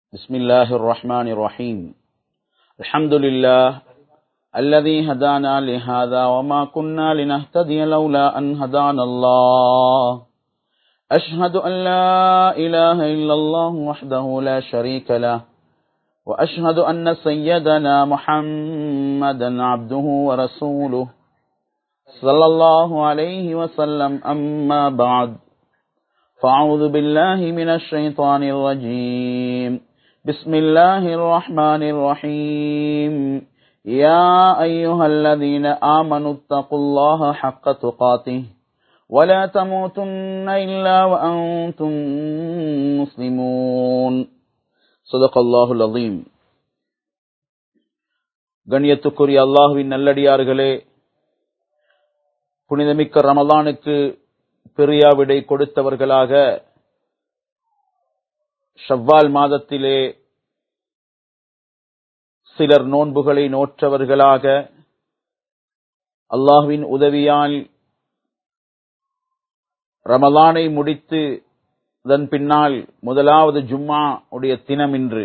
بسم الله الرحمن الرحيم الحمد لله الذي هدانا لهذا وما كنا لنهتدي لولا أن هدانا الله أشهد أن لا إله إلا الله وحده لا شريك له وأشهد أن سيدنا محمدا عبده ورسوله صلى الله عليه وسلم أما بعد فأعوذ بالله من الشيطان الرجيم بسم الله الرحمن الرحيم يا أيها الذين آمنوا اتقوا الله حق تقاته ولا تموتن إلا وأنتم مسلمون صدق الله العظيم கண்ணியத்துக்குரிய அல்லாஹுவின் நல்லடியார்களே புனிதமிக்க ரமலானுக்கு பெரியாவிடை கொடுத்தவர்களாக ஷவ்வால் மாதத்திலே சிலர் நோன்புகளை நோற்றவர்களாக அல்லாஹுவின் உதவியால் ரமலானை முடித்து அதன் பின்னால் முதலாவது ஜும்மா உடைய தினம் இன்று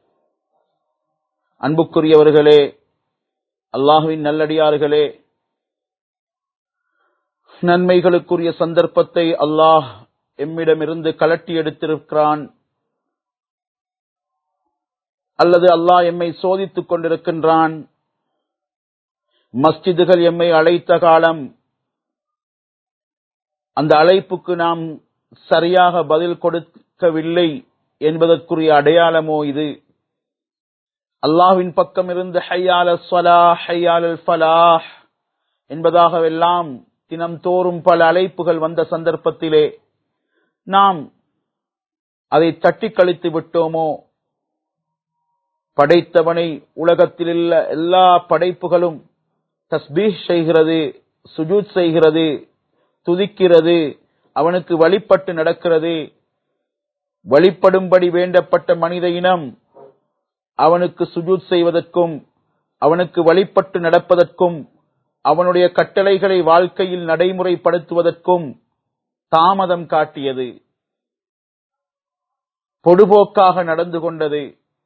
அன்புக்குரியவர்களே அல்லாஹுவின் நல்லடியார்களே நன்மைகளுக்குரிய சந்தர்ப்பத்தை அல்லாஹ் எம்மிடமிருந்து கலட்டி எடுத்திருக்கிறான் அல்லது அல்லாஹ் எம்மை சோதித்துக் கொண்டிருக்கின்றான் மஸ்ஜிதுகள் எம்மை அழைத்த காலம் அந்த அழைப்புக்கு நாம் சரியாக பதில் கொடுக்கவில்லை என்பதற்குரிய அடையாளமோ இது அல்லாஹ்வின் பக்கம் இருந்து ஹையால ஸ்வலா ஹையால் ஃபலாஹ் என்பதாகவெல்லாம் தினம்தோறும் பல அழைப்புகள் வந்த சந்தர்ப்பத்திலே நாம் அதை தட்டி கழித்து விட்டோமோ படைத்தவனை உலகத்தில் உள்ள எல்லா படைப்புகளும் தஸ்பீஹ் செய்கிறது சுஜூத் செய்கிறது துதிக்கிறது அவனுக்கு வழிபட்டு நடக்கிறது வழிபடும்படி வேண்டப்பட்ட மனித இனம் அவனுக்கு சுஜூத் செய்வதற்கும் அவனுக்கு வழிபட்டு நடப்பதற்கும் அவனுடைய கட்டளைகளை வாழ்க்கையில் நடைமுறைப்படுத்துவதற்கும் தாமதம் காட்டியது பொடுபோக்காக நடந்து கொண்டது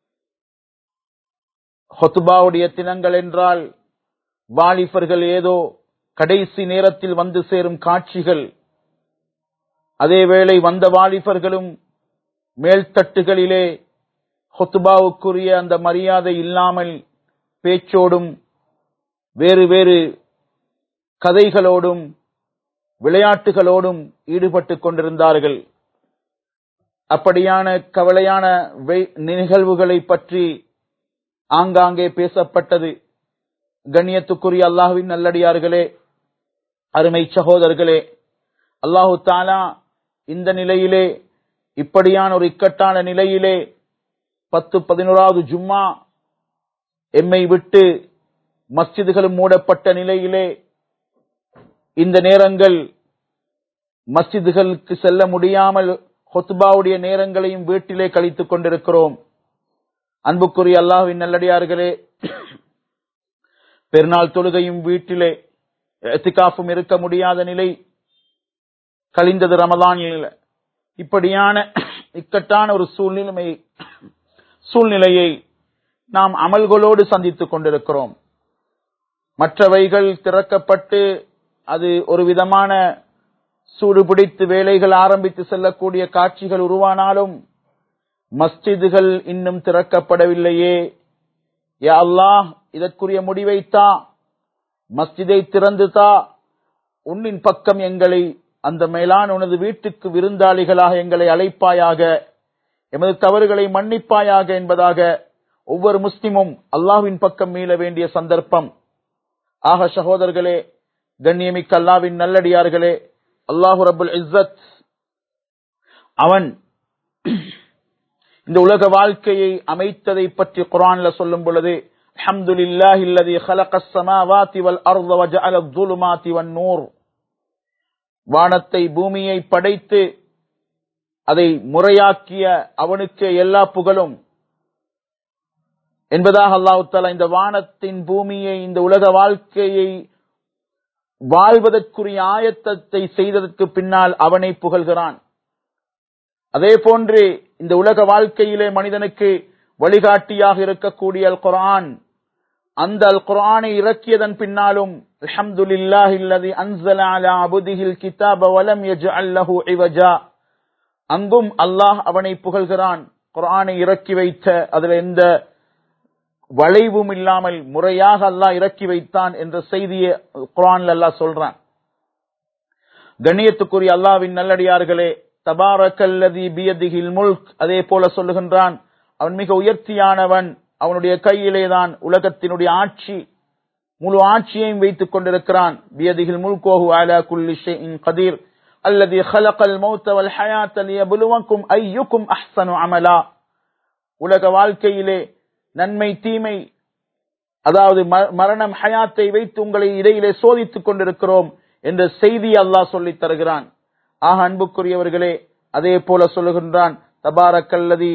ஹொத்துபாவுடைய தினங்கள் என்றால் வாலிபர்கள் ஏதோ கடைசி நேரத்தில் வந்து சேரும் காட்சிகள் அதேவேளை வந்த வாலிபர்களும் மேல்தட்டுகளிலே ஹொத்துபாவுக்குரிய அந்த மரியாதை இல்லாமல் பேச்சோடும் வேறு வேறு கதைகளோடும் விளையாட்டுகளோடும் ஈடுபட்டுக் கொண்டிருந்தார்கள் அப்படியான கவலையான நிகழ்வுகளை பற்றி ஆங்காங்கே பேசப்பட்டது கண்ணியத்துக்குரிய அல்லாஹுவின் நல்லடியார்களே அருமை சகோதரர்களே அல்லாஹு தாலா இந்த நிலையிலே இப்படியான ஒரு இக்கட்டான நிலையிலே பத்து பதினோராவது ஜும்மா எம்மை விட்டு மஸ்ஜிதுகளும் மூடப்பட்ட நிலையிலே இந்த நேரங்கள் மஸ்ஜிதுகளுக்கு செல்ல முடியாமல் ஹொத்துபாவுடைய நேரங்களையும் வீட்டிலே கழித்துக் கொண்டிருக்கிறோம் அன்புக்குரிய அல்லாஹுவின் நல்லடியார்களே பெருநாள் தொழுகையும் வீட்டிலே எத்திகாஃபும் இருக்க முடியாத நிலை கழிந்தது ரமதானில் இப்படியான இக்கட்டான ஒரு சூழ்நிலைமை சூழ்நிலையை நாம் அமல்களோடு சந்தித்துக் கொண்டிருக்கிறோம் மற்றவைகள் திறக்கப்பட்டு அது ஒரு விதமான சூடு பிடித்து வேலைகள் ஆரம்பித்து செல்லக்கூடிய காட்சிகள் உருவானாலும் மஸ்ஜிதுகள் இன்னும் திறக்கப்படவில்லையே யா அல்லாஹ் இதற்குரிய முடிவைத்தா மஸ்ஜிதை திறந்து தா உன்னின் பக்கம் எங்களை அந்த மேலான உனது வீட்டுக்கு விருந்தாளிகளாக எங்களை அழைப்பாயாக எமது தவறுகளை மன்னிப்பாயாக என்பதாக ஒவ்வொரு முஸ்லிமும் அல்லாஹ்வின் பக்கம் மீள வேண்டிய சந்தர்ப்பம் ஆக சகோதரர்களே கண்ணியமிக்க அல்லாவின் நல்லடியார்களே அல்லாஹு ரபுல் இஸ்ஸத் அவன் இந்த உலக வாழ்க்கையை அமைத்ததை பற்றி குரான்ல சொல்லும் பொழுது الحمد لله الذي خلق السماوات والارض وجعل الظلمات والنور வானத்தை பூமியை படைத்து அதை முறையாக்கிய அவனுக்கு எல்லா புகழும் என்பதாக அல்லாஹு தாலா இந்த வானத்தின் பூமியை இந்த உலக வாழ்க்கையை வாழ்வதற்குரிய ஆயத்தத்தை செய்ததற்கு பின்னால் அவனை புகழ்கிறான் அதே போன்று இந்த உலக வாழ்க்கையிலே மனிதனுக்கு வழிகாட்டியாக இருக்கக்கூடிய அல் குர்ஆன் அந்த அல் குர்ஆனை இறக்கியதன் பின்னாலும் அல்ஹம்துலில்லாஹி அல்லதி அன்ஸல அலா அப்திஹில் கிதாப வலம் யஜ்அல் லஹு இவஜா அங்கும் அல்லாஹ் அவனை புகழ்கிறான் குர்ஆனை இறக்கி வைத்த அதுல எந்த வளைவும் இல்லாமல் முறையாக அல்லாஹ் இறக்கி வைத்தான் என்ற செய்தியை குர்ஆன்ல அல்லாஹ் சொல்றான் கண்ணியத்துக்குரிய அல்லாவின் நல்லடியார்களே தபாரக்கல்லதி பியதிகில் முல்க் அதே போல சொல்லுகின்றான் அவன் மிக உயர்த்தியானவன் அவனுடைய கையிலேதான் உலகத்தினுடைய ஆட்சி முழு ஆட்சியையும் வைத்துக் கொண்டிருக்கிறான் பியதிகில் முல்கோஹு அலா குல்லி ஷைஇன் கதீர் அல்லதி خلقல் மௌத்த வல் ஹயாத்த லியப்லுவக்கும் அய்யுக்கும் அஹ்ஸனு அமலா உலக வாழ்க்கையிலே நன்மை தீமை அதாவது ம- மரணம் ஹயாத்தை வைத்து உங்களை இடையிலே சோதித்துக் கொண்டிருக்கிறோம் என்ற செய்தி அல்லாஹ் சொல்லித் தருகிறான் ஆக அன்புக்குரியவர்களே அதே போல சொல்லுகின்றான் தபாரக்கல்லதி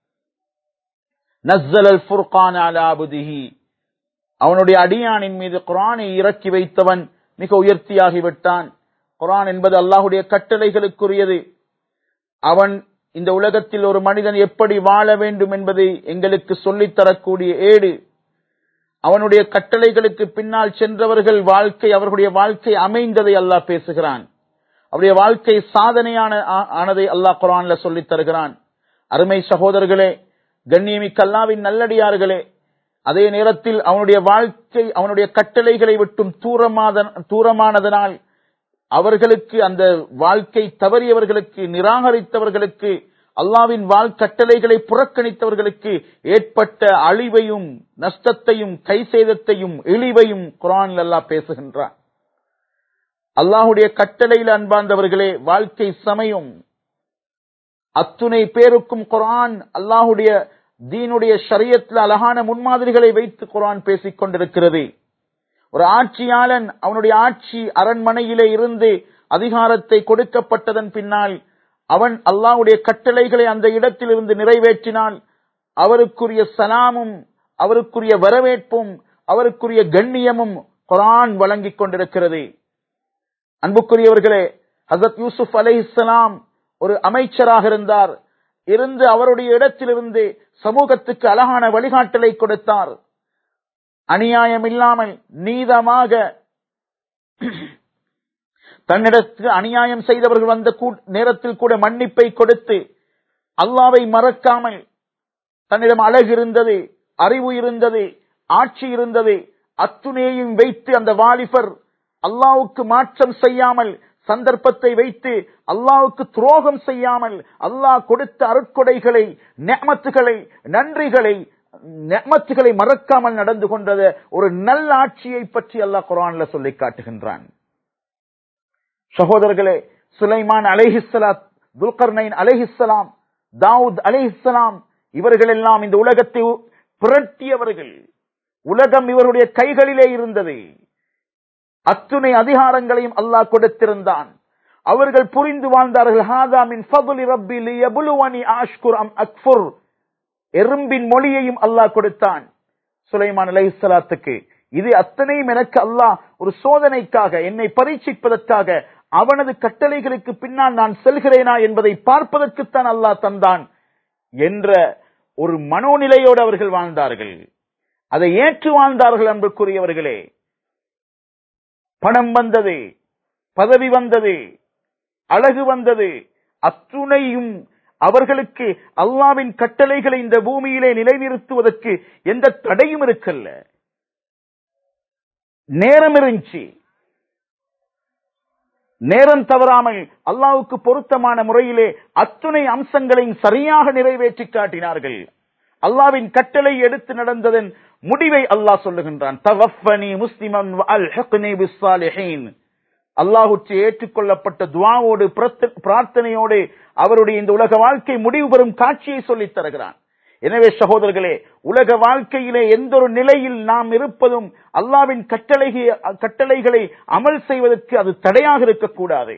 நஸ்ஸல் அல் ஃபுர்கான் அலா அப்திஹி அவனுடைய அடியானின் மீது குர்ஆனை இறக்கி வைத்தவன் மிக உயர்த்தியாகிவிட்டான் குர்ஆன் என்பது அல்லாஹ்வுடைய கட்டளைகளுக்குரியது அவன் இந்த உலகத்தில் ஒரு மனிதன் எப்படி வாழ வேண்டும் என்பதை எங்களுக்கு சொல்லித் தரக்கூடிய ஏடு அவனுடைய கட்டளைகளுக்கு பின்னால் சென்றவர்கள் வாழ்க்கை அவர்களுடைய வாழ்க்கை அமைந்ததை அல்லாஹ் பேசுகிறான் அவருடைய வாழ்க்கை சாதனையான ஆ- ஆனதை அல்லாஹ் குர்ஆன்ல சொல்லித் தருகிறான் அருமை சகோதரர்களே கண்ணியமிக்க அல்லாவின் நல்லடியார்களே அதே நேரத்தில் அவனுடைய வாழ்க்கை அவனுடைய கட்டளைகளை விட்டும் தூரமாத தூரமானதனால் அவர்களுக்கு அந்த வாழ்க்கை தவறியவர்களுக்கு நிராகரித்தவர்களுக்கு அல்லாவின் வாழ் கட்டளைகளை புறக்கணித்தவர்களுக்கு ஏற்பட்ட அழிவையும் நஷ்டத்தையும் கைசேதத்தையும் இழிவையும் குரான் அல்லாஹ் பேசுகின்றான் அல்லாஹுடைய கட்டளையில் அன்பார்ந்தவர்களே வாழ்க்கை சமயம் அத்துணை பேருக்கும் குர்ஆன் அல்லாஹுடைய தீனுடைய ஷரியத்தில் அழகான முன்மாதிரிகளை வைத்து குர்ஆன் பேசிக் கொண்டிருக்கிறது ஒரு ஆட்சியாளன் அவனுடைய ஆட்சி அரண்மனையிலே இருந்து அதிகாரத்தை கொடுக்கப்பட்டதன் பின்னால் அவன் அல்லாஹ்வுடைய கட்டளைகளை அந்த இடத்திலிருந்து நிறைவேற்றினால் அவருக்குரிய சலாமும் அவருக்குரிய வரவேற்பும் அவருக்குரிய கண்ணியமும் குர்ஆன் வழங்கிக் கொண்டிருக்கிறது அன்புக்குரியவர்களே ஹசரத் யூசுப் அலைஹிஸ்ஸலாம் ஒரு அமைச்சராக இருந்தார் இருந்து அவருடைய இடத்திலிருந்து சமூகத்துக்கு அழகான வழிகாட்டலை கொடுத்தார் அநியாயம் இல்லாமல் நீதமாக தன்னிடத்துக்கு அநியாயம் செய்தவர்கள் வந்த கூ- நேரத்தில் கூட மன்னிப்பை கொடுத்து அல்லாவை மறக்காமல் தன்னிடம் அழகு இருந்தது அறிவு இருந்தது ஆட்சி இருந்தது அத்துணையையும் வைத்து அந்த வாலிபர் அல்லாவுக்கு மாற்றம் செய்யாமல் சந்தர்ப்பத்தை வைத்து அல்லாவுக்கு துரோகம் செய்யாமல் அல்லாஹ் கொடுத்த அருட்கொடைகளை நெமத்துகளை நன்றிகளை நெமத்துகளை மறக்காமல் நடந்து கொண்டத ஒரு நல்ல ஆட்சியை பற்றி அல்லாஹ் குர்ஆன்ல சொல்லி காட்டுகின்றான் சகோதரர்களே சுலைமான் அலைஹிஸ்ஸலாத் துல்கர்னைன் அலைஹிஸ்ஸலாம் தாவூத் அலைஹிஸ்ஸலாம் இவர்கள் எல்லாம் இந்த உலகத்தை புரட்டியவர்கள் உலகம் இவருடைய கைகளிலே இருந்தது அத்துணை அதிகாரங்களையும் அல்லாஹ் கொடுத்திருந்தான் அவர்கள் புரிந்து வாழ்ந்தார்கள் ஹாதா மின் ஃபضل ரப்பி லியப்லுவனி அஷ்குர் அம் அக்ஃபுர் எறும்பின் மொழியையும் அல்லாஹ் கொடுத்தான் சுலைமான் அலைஹிஸ்ஸலாத்துக்கு இது அத்தனையும் எனக்கு அல்லாஹ் ஒரு சோதனைக்காக என்னை பரீட்சிப்பதற்காக அவனது கட்டளைகளுக்கு பின்னால் நான் செல்கிறேனா என்பதை பார்ப்பதற்குத்தான் அல்லாஹ் தந்தான் என்ற ஒரு மனோநிலையோடு அவர்கள் வாழ்ந்தார்கள் அதை ஏற்று வாழ்ந்தார்கள் அன்புக்குரியவர்களே பணம் வந்தது பதவி வந்தது அழகு வந்தது அத்துணையும் அவர்களுக்கு அல்லாவின் கட்டளைகளை இந்த பூமியிலே நிலைநிறுத்துவதற்கு எந்த தடையும் இருக்கல்ல நேரம் இருந்துச்சு நேரம் தவறாமல் அல்லாவுக்கு பொருத்தமான முறையிலே அத்துணை அம்சங்களையும் சரியாக நிறைவேற்றி காட்டினார்கள் அல்லாவின் கட்டளை எடுத்து நடந்ததன் முடிவை அல்லாஹ் சொல்லுகின்றான் தவஃபனி முஸ்லிமன் அல்ஹக்னி பிஸ்ஸாலிஹீன் அல்லாஹுக்கு ஏற்றுக்கொள்ளப்பட்ட துவாவோடு பிரத்த- பிரார்த்தனையோடு அவருடைய இந்த உலக வாழ்க்கை முடிவு பெறும் காட்சியை சொல்லித் தருகிறான் எனவே சகோதரர்களே உலக வாழ்க்கையிலே எந்த ஒரு நிலையில் நாம் இருப்பதும் அல்லாவின் கட்டளை கட்டளைகளை அமல் செய்வதற்கு அது தடையாக இருக்கக்கூடாது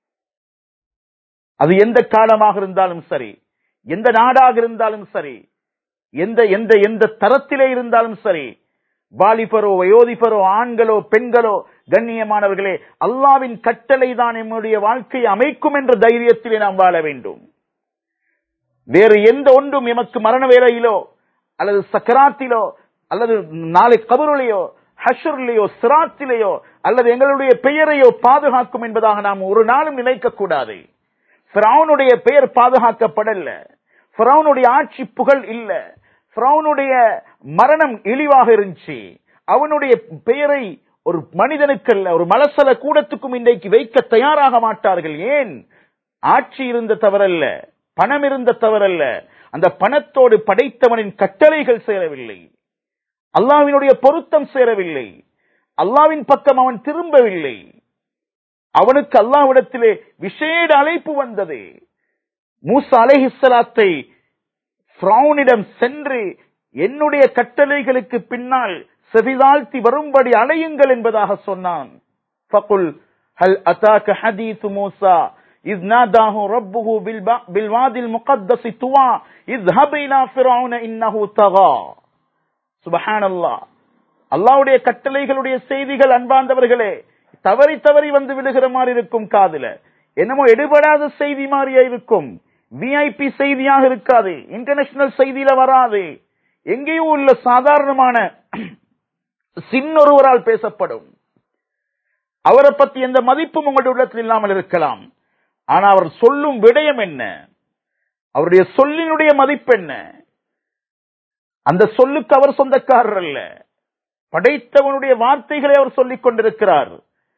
அது எந்த காலமாக இருந்தாலும் சரி எந்த நாடாக இருந்தாலும் சரி எந்த எந்த எந்த தரத்திலே இருந்தாலும் சரி வாலிபரோ வயோதிபரோ ஆண்களோ பெண்களோ கண்ணியமானவர்களே அல்லாவின் கட்டளை தான் நம்முடைய வாழ்க்கையை அமைக்கும் என்ற தைரியத்திலே நாம் வாழ வேண்டும் வேறு எந்த ஒன்றும் எமக்கு மரண வேலையிலோ அல்லது சக்கராத்திலோ அல்லது நாளை கபருளையோ ஹஷர்லையோ சிராத்திலேயோ அல்லது எங்களுடைய பெயரையோ பாதுகாக்கும் என்பதாக நாம் ஒரு நாளும் நினைக்க கூடாது பிராவுனுடைய பெயர் பாதுகாக்கப்படல பிராவுனுடைய ஆட்சி புகழ் இல்ல பிராவுனுடைய மரணம் இழிவாக இருந்துச்சு அவனுடைய பெயரை ஒரு மனிதனுக்கல்ல ஒரு மலசல கூடத்துக்கும் இன்றைக்கு வைக்க தயாராக மாட்டார்கள் ஏன் ஆட்சி இருந்த தவறல்ல பணம் இருந்த தவறல்ல அந்த பணத்தோடு படைத்தவனின் கட்டளைகள் சேரவில்லை அல்லாவினுடைய பொருத்தம் சேரவில்லை அல்லாவின் பக்கம் அவன் திரும்பவில்லை அவனுக்கு அல்லாவிடத்திலே விசேட அழைப்பு வந்தது மூசா அலைஹிஸ்ஸலாத்தை ஃபிரௌனிடம் சென்று என்னுடைய கட்டளைகளுக்கு பின்னால் செவிதாழ்த்தி வரும்படி அலையுங்கள் என்பதாக சொன்னான் ஃபகுல் ஹல் அதாக்க ஹதீஸ் மூசா إذ ناداه ربه بالب- بالوادي المقدس طوى اذهب إلى فرعون إنه طغى سبحان الله அல்லாவுடைய கட்டளைகளுடைய செய்திகள் அன்பார்ந்தவர்களே தவறி தவறி வந்து விழுகிற மாதிரி இருக்கும் காதுல என்னமோ எடுபடாத செய்தி மாதிரியா இருக்கும் விஐபி செய்தியாக இருக்காது இன்டர்நேஷனல் செய்தியில வராது எங்கேயோ உள்ள சாதாரணமான சின்னொருவரால் பேசப்படும் அவரை பத்தி எந்த மதிப்பும் உங்களுடைய உள்ளத்தில் இல்லாமல் இருக்கலாம் ஆனா அவர் சொல்லும் விடயம் என்ன அவருடைய சொல்லினுடைய மதிப்பு என்ன அந்த சொல்லுக்கு அவர் சொந்தக்காரர் அல்ல படைத்தவனுடைய வார்த்தைகளை அவர் சொல்லிக் கொண்டிருக்கிறார்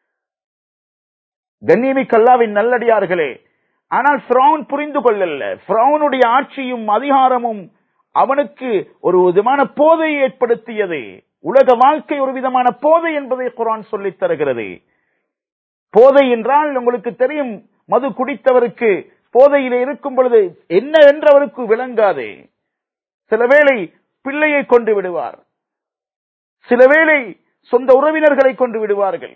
கண்ணியமி கல்லாவின் நல்லடியார்களே ஆனால் ஃபிரௌன் புரிந்து கொள்ளல ஃபிரௌனுடைய ஆட்சியும் அதிகாரமும் அவனுக்கு ஒரு விதமான போதையை ஏற்படுத்தியது உலக வாழ்க்கை ஒரு விதமான போதை என்பதை குரான் சொல்லித் தருகிறது போதை என்றால் உங்களுக்கு தெரியும் மது குடித்தவருக்கு போதையிலே இருக்கும் பொழுது என்ன என்றவருக்கு விளங்காது சில வேளை பிள்ளையை கொண்டு விடுவார் சில வேளை சொந்த உறவினர்களை கொண்டு விடுவார்கள்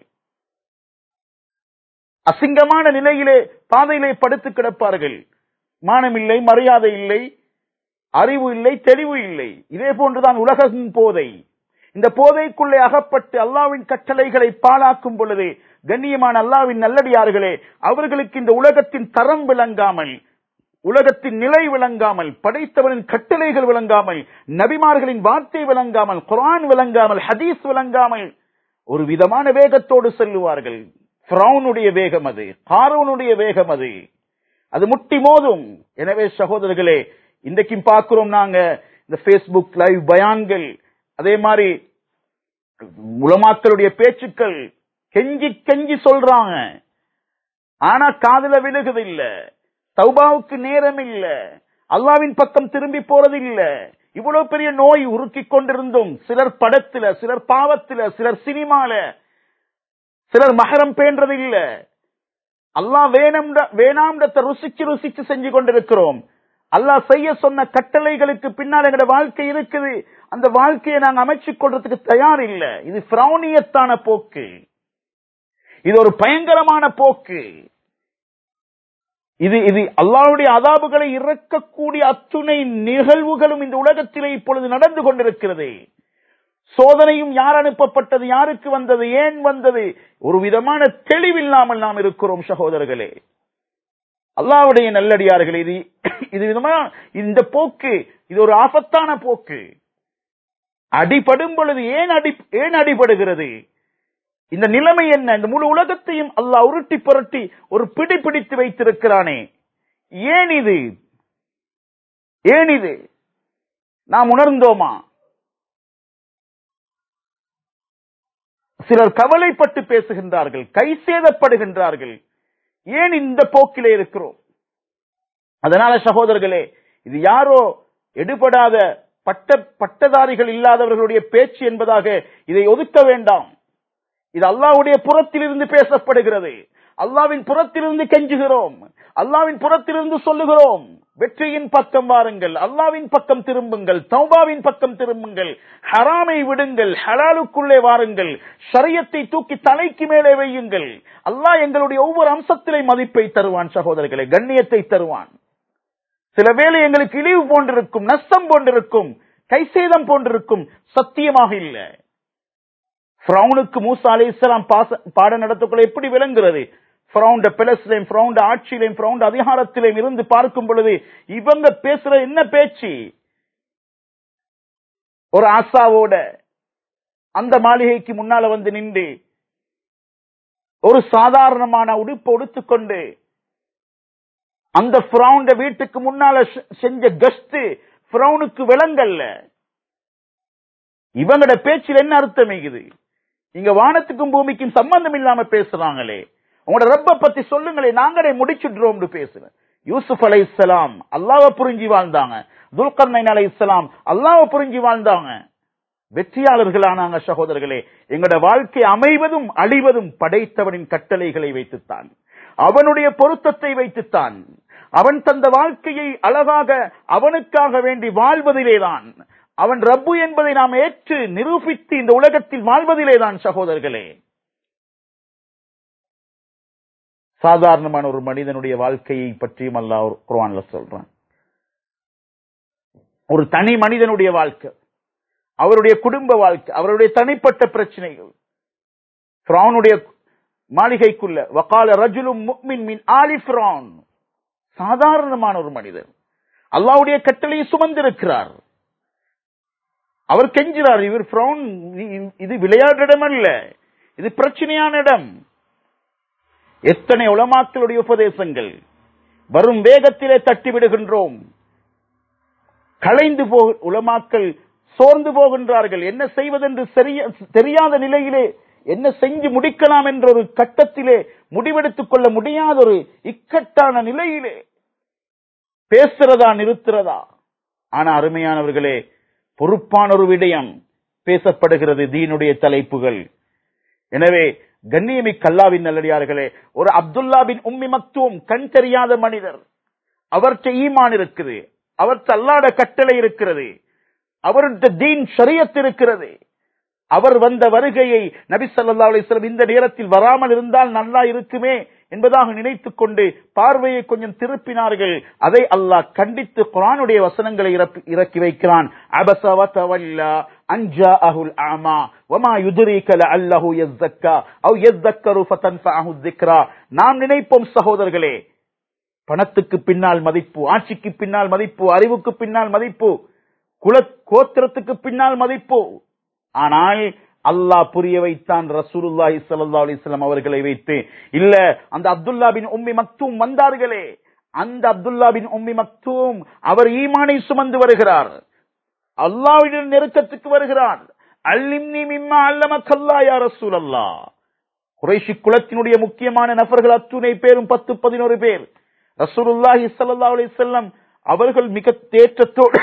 அசிங்கமான நிலையிலே பாதையிலே படுத்து கிடப்பார்கள் மானம் இல்லை மரியாதை இல்லை அறிவு இல்லை தெளிவு இல்லை இதே போன்றுதான் உலகின் போதை இந்த போதைக்குள்ளே அகப்பட்டு அல்லாவின் கட்டளைகளை பாழாக்கும் பொழுது கண்ணியமான அல்லாவின் நல்லடியார்களே அவர்களுக்கு இந்த உலகத்தின் தரம் விளங்காமல் உலகத்தின் நிலை விளங்காமல் படைத்தவனின் கட்டளைகள் விளங்காமல் நபிமார்களின் வார்த்தை விளங்காமல் குரான் விளங்காமல் ஹதீஸ் விளங்காமல் ஒரு விதமான வேகத்தோடு செல்லுவார்கள் ஃபிரௌனுடைய வேகம் அது காரூனுடைய வேகம் அது அது முட்டி மோதும் எனவே சகோதரர்களே இன்றைக்கும் பார்க்கிறோம் நாங்க இந்த பேஸ்புக் லைவ் பயான்கள் அதே மாதிரி உலமாக்களுடைய பேச்சுக்கள் கெஞ்சி கெஞ்சி சொல்றாங்க ஆனா காதுல விழுகுது இல்ல தௌபாவுக்கு நேரம் இல்ல அல்லாவின் பக்கம் திரும்பி போறது இல்ல இவ்வளவு பெரிய நோய் உருக்கிக் கொண்டிருந்தும் சிலர் படத்துல சிலர் பாவத்துல சிலர் சினிமால சிலர் மகரம் பேன்றது இல்ல அல்லாஹ் வேணும் வேணாம்டத்தை ருசிச்சு ருசிச்சு செஞ்சு கொண்டிருக்கிறோம் அல்லாஹ் செய்ய சொன்ன கட்டளைகளுக்கு பின்னால் எங்கட வாழ்க்கை இருக்குது அந்த வாழ்க்கையை நாங்க அமைச்சுக் கொள்றதுக்கு தயார் இல்ல இது பிரௌனியத்தான போக்கு இது ஒரு பயங்கரமான போக்கு இது இது அல்லாஹ்வுடைய அதாபுகளை இறக்கக்கூடிய அத்துணை நிகழ்வுகளும் இந்த உலகத்திலே இப்பொழுது நடந்து கொண்டிருக்கிறது சோதனையும் யார் அனுப்பப்பட்டது யாருக்கு வந்தது ஏன் வந்தது ஒரு விதமான தெளிவில்லாமல் நாம் இருக்கிறோம் சகோதரர்களே அல்லாவுடைய நல்லடியார்களே இது இது விதமா இந்த போக்கு இது ஒரு ஆபத்தான போக்கு அடிபடும் பொழுது ஏன் அடி ஏன் அடிபடுகிறது இந்த நிலைமை என்ன இந்த முழு உலகத்தையும் அல்லாஹ் உருட்டி புரட்டி ஒரு பிடி பிடித்து வைத்திருக்கிறானே ஏன் இது ஏன் இது நாம் உணர்ந்தோமா சிலர் கவலைப்பட்டு பேசுகின்றார்கள் கை சேதப்படுகின்றார்கள் ஏன் இந்த போக்கிலே இருக்கிறோம் அதனால சகோதரர்களே இது யாரோ எடுபடாத பட்ட பட்டதாரிகள் இல்லாதவர்களுடைய பேச்சு என்பதாக இதை ஒதுக்க வேண்டாம் இது அல்லாவுடைய புறத்திலிருந்து பேசப்படுகிறது அல்லாவின் புறத்திலிருந்து கெஞ்சுகிறோம் அல்லாவின் புறத்திலிருந்து சொல்லுகிறோம் வெற்றியின் பக்கம் வாருங்கள் அல்லாவின் பக்கம் திரும்புங்கள் தௌபாவின் பக்கம் திரும்புங்கள் ஹராமை விடுங்கள் ஹலாலுக்குள்ளே வாருங்கள் ஷரியத்தை தூக்கி தலைக்கு மேலே வையுங்கள் அல்லாஹ் எங்களுடைய ஒவ்வொரு அம்சத்திலே மதிப்பை தருவான் சகோதரர்களே கண்ணியத்தை தருவான் சில வேளை எங்களுக்கு இழிவு போன்றிருக்கும் நஷ்டம் போன்றிருக்கும் கைசேதம் போன்றிருக்கும் சத்தியமாக இல்லை பிரவுனுக்கு மூசா அலி இஸ்லாம் பாடம் நடத்தக்குள்ள எப்படி விளங்குறது ஃப்ரௌண்ட பிளஸ்லையும் ஃப்ரௌண்ட ஆட்சியிலையும் ஃப்ரௌண்ட அதிகாரத்திலையும் இருந்து பார்க்கும் பொழுது இவங்க பேசுற என்ன பேச்சு ஒரு ஆசாவோட அந்த மாளிகைக்கு முன்னால வந்து நின்று ஒரு சாதாரணமான உடுப்பு உடுத்துக்கொண்டு அந்த ஃப்ரௌண்ட வீட்டுக்கு முன்னால செ- செஞ்ச கஸ்ட் ஃப்ரௌனுக்கு விளங்கல்ல இவங்களோட பேச்சில் என்ன அர்த்தம் இது இங்க வானத்துக்கும் பூமிக்கும் சம்பந்தம் இல்லாம பேசுறாங்களே உங்களோட ரப்ப பத்தி சொல்லுங்களே நாங்களே முடிச்சுடுறோம்னு பேசுறேன் யூசுப் அலை இஸ்லாம் அல்லாவ புரிஞ்சு வாழ்ந்தாங்க துல்கர்னைன் அலை இஸ்லாம் அல்லாவ புரிஞ்சு வாழ்ந்தாங்க வெற்றியாளர்களானாங்க சகோதரர்களே எங்களோட வாழ்க்கை அமைவதும் அழிவதும் படைத்தவனின் கட்டளைகளை வைத்துத்தான் அவனுடைய பொருத்தத்தை வைத்துத்தான் அவன் தந்த வாழ்க்கையை அழகாக அவனுக்காக வேண்டி வாழ்வதிலேதான் அவன் ரப்பு என்பதை நாம் ஏற்று நிரூபித்து இந்த உலகத்தில் வாழ்வதிலேதான் சகோதரர்களே சாதாரணமான ஒரு மனிதனுடைய வாழ்க்கையை பற்றியும் அல்லாஹ் குர்ஆன்ல சொல்றான் ஒரு தனி மனிதனுடைய வாழ்க்கை அவருடைய குடும்ப வாழ்க்கை அவருடைய தனிப்பட்ட பிரச்சனைகள் ஃபிரௌனுடைய மாளிகைக்குள்ள வகால ரஜுலும் முக்மின் மின் ஆலி ஃபிரௌன் சாதாரணமான ஒரு மனிதர் அல்லாஹ்வுடைய கட்டளையை சுமந்திருக்கிறார் அவர் கெஞ்சுறார் இவர் ஃபிரௌன் இ- இது விளையாட்டு இடம் அல்ல இது பிரச்சனையான இடம் எத்தனை உலமாக்களுடைய உபதேசங்கள் வரும் வேகத்திலே தட்டி விடுகின்றோம் களைந்து போ உலமாக்கள் சோர்ந்து போகின்றார்கள் என்ன செய்வதென்று சரிய- தெரியாத நிலையிலே என்ன செஞ்சு முடிக்கலாம் என்ற ஒரு கட்டத்திலே முடிவெடுத்துக் கொள்ள முடியாத ஒரு இக்கட்டான நிலையிலே பேசுறதா நிறுத்துறதா ஆனா அருமையானவர்களே பொறுப்பான ஒரு விடயம் பேசப்படுகிறது தீனுடைய தலைப்புகள் எனவே கண்ணியமிக்க அல்லாவின் நல்லடியார்களே ஒரு அப்துல்லா பின் உம்மி மக்தும் கண் தெரியாத மனிதர் அவர்கிட்ட ஈமான் இருக்குது அவர்கிட்ட அல்லாட கட்டளை இருக்கிறது அவர்கிட்ட தீன் ஷரியத் இருக்கிறது அவர் வந்த வருகையை நபி ஸல்லல்லாஹு அலைஹி வஸல்லம் இந்த நேரத்தில் வராமல் இருந்தால் நல்லா இருக்குமே என்பதாக நினைத்துக் கொண்டு பார்வையை கொஞ்சம் திருப்பினார்கள் அதை அல்லாஹ் கண்டித்து குர்ஆனுடைய வசனங்களை இறப்பி- இறக்கி வைக்கிறான் அபஸ வ தவல்லா அன் ஜாஅஹுல் அமா வமா யுத்ரீக லஅல்லஹு யஸ்ஸக்கா அவ் யஸ்ஸக்கரு ஃபதன்ஃபஅஹு ذிக்ரா நாம் நினைப்போம் சகோதரர்களே பணத்துக்கு பின்னால் மதிப்பு ஆட்சிக்கு பின்னால் மதிப்பு அறிவுக்கு பின்னால் மதிப்பு குல கோத்திரத்துக்கு பின்னால் மதிப்பு ஆனால் அல்லாஹ் புரிய வைத்தான் ரசூலுல்லாஹி ஸல்லல்லாஹு அலைஹி வஸல்லம் அவர்களை வைத்து இல்ல அந்த அப்துல்லா பின் உம்மி மக்தூம் வந்தார்களே அந்த அப்துல்லா பின் உம்மி மக்தூம் அவர் ஈமானை சுமந்து வருகிறார் அல்லாஹ்வின் நெருக்கத்துக்கு வருகிறார் அல்லிம்னி மிம்மா அல்லமக்கல்லா யா ரசூலல்லாஹ் குறைஷி குலத்தினுடைய முக்கியமான நபர்கள் அத்துணை பேரும் பத்து பதினோரு பேர் ரசூலுல்லாஹி ஸல்லல்லாஹு அலைஹி வஸல்லம் அவர்கள் மிக தேற்றத்தோடு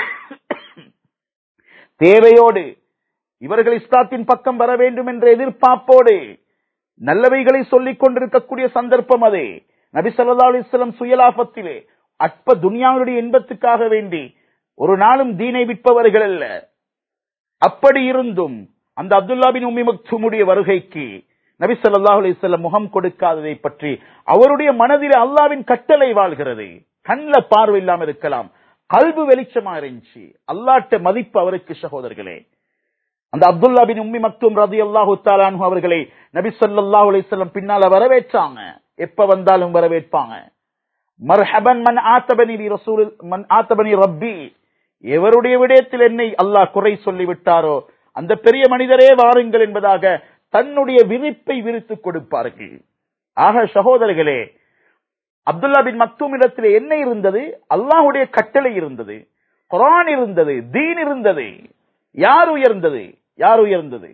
தேவையோடு இவர்கள் இஸ்லாத்தின் பக்கம் வர வேண்டும் என்ற எதிர்பார்ப்போடு நல்லவைகளை சொல்லிக் கொண்டிருக்கக்கூடிய சந்தர்ப்பம் அது நபி ஸல்லல்லாஹு அலைஹி வஸல்லம் சுயலாபத்திலே அற்ப துனியாவுடைய இன்பத்துக்காக வேண்டி ஒரு நாளும் தீனை விற்பவர்கள் அல்ல அப்படி இருந்தும் அந்த அப்துல்லா பின் உம்மி மக்தூமுடைய வருகைக்கு நபி ஸல்லல்லாஹு அலைஹி வஸல்லம் முகம் கொடுக்காததை பற்றி அவருடைய மனதில் அல்லாவின் கட்டளை வாழ்கிறது கண்ல பார்வை இல்லாம இருக்கலாம் கல்பு வெளிச்சமா இருந்துச்சு அல்லாட்ட மதிப்பு அவருக்கு சகோதரர்களே அந்த அப்துல்லா பின் உம்மி மக்தூம் ரலியல்லாஹு தஆலா அன்ஹு அவர்களை நபி ஸல்லல்லாஹு அலைஹி வஸல்லம் பின்னால வரவேற்றாங்க எப்ப வந்தாலும் வரவேற்பாங்க மர்ஹபன் மன் ஆத்தபனி லி ரசூல் மன் ஆத்தபனி ரப்பி எவருடைய விடயத்தில் என்னை அல்லாஹ் குறை சொல்லி விட்டாரோ அந்த பெரிய மனிதரே வாருங்கள் என்பதாக தன்னுடைய விரிப்பை விரித்துக் கொடுப்பார்கள் ஆக சகோதரர்களே அப்துல்லா பின் மக்தூம் இடத்திலே என்ன இருந்தது அல்லாஹ்வுடைய கட்டளை இருந்தது குர்ஆன் இருந்தது தீன் இருந்தது யார் உயர்ந்தது யார் உயர்ந்தது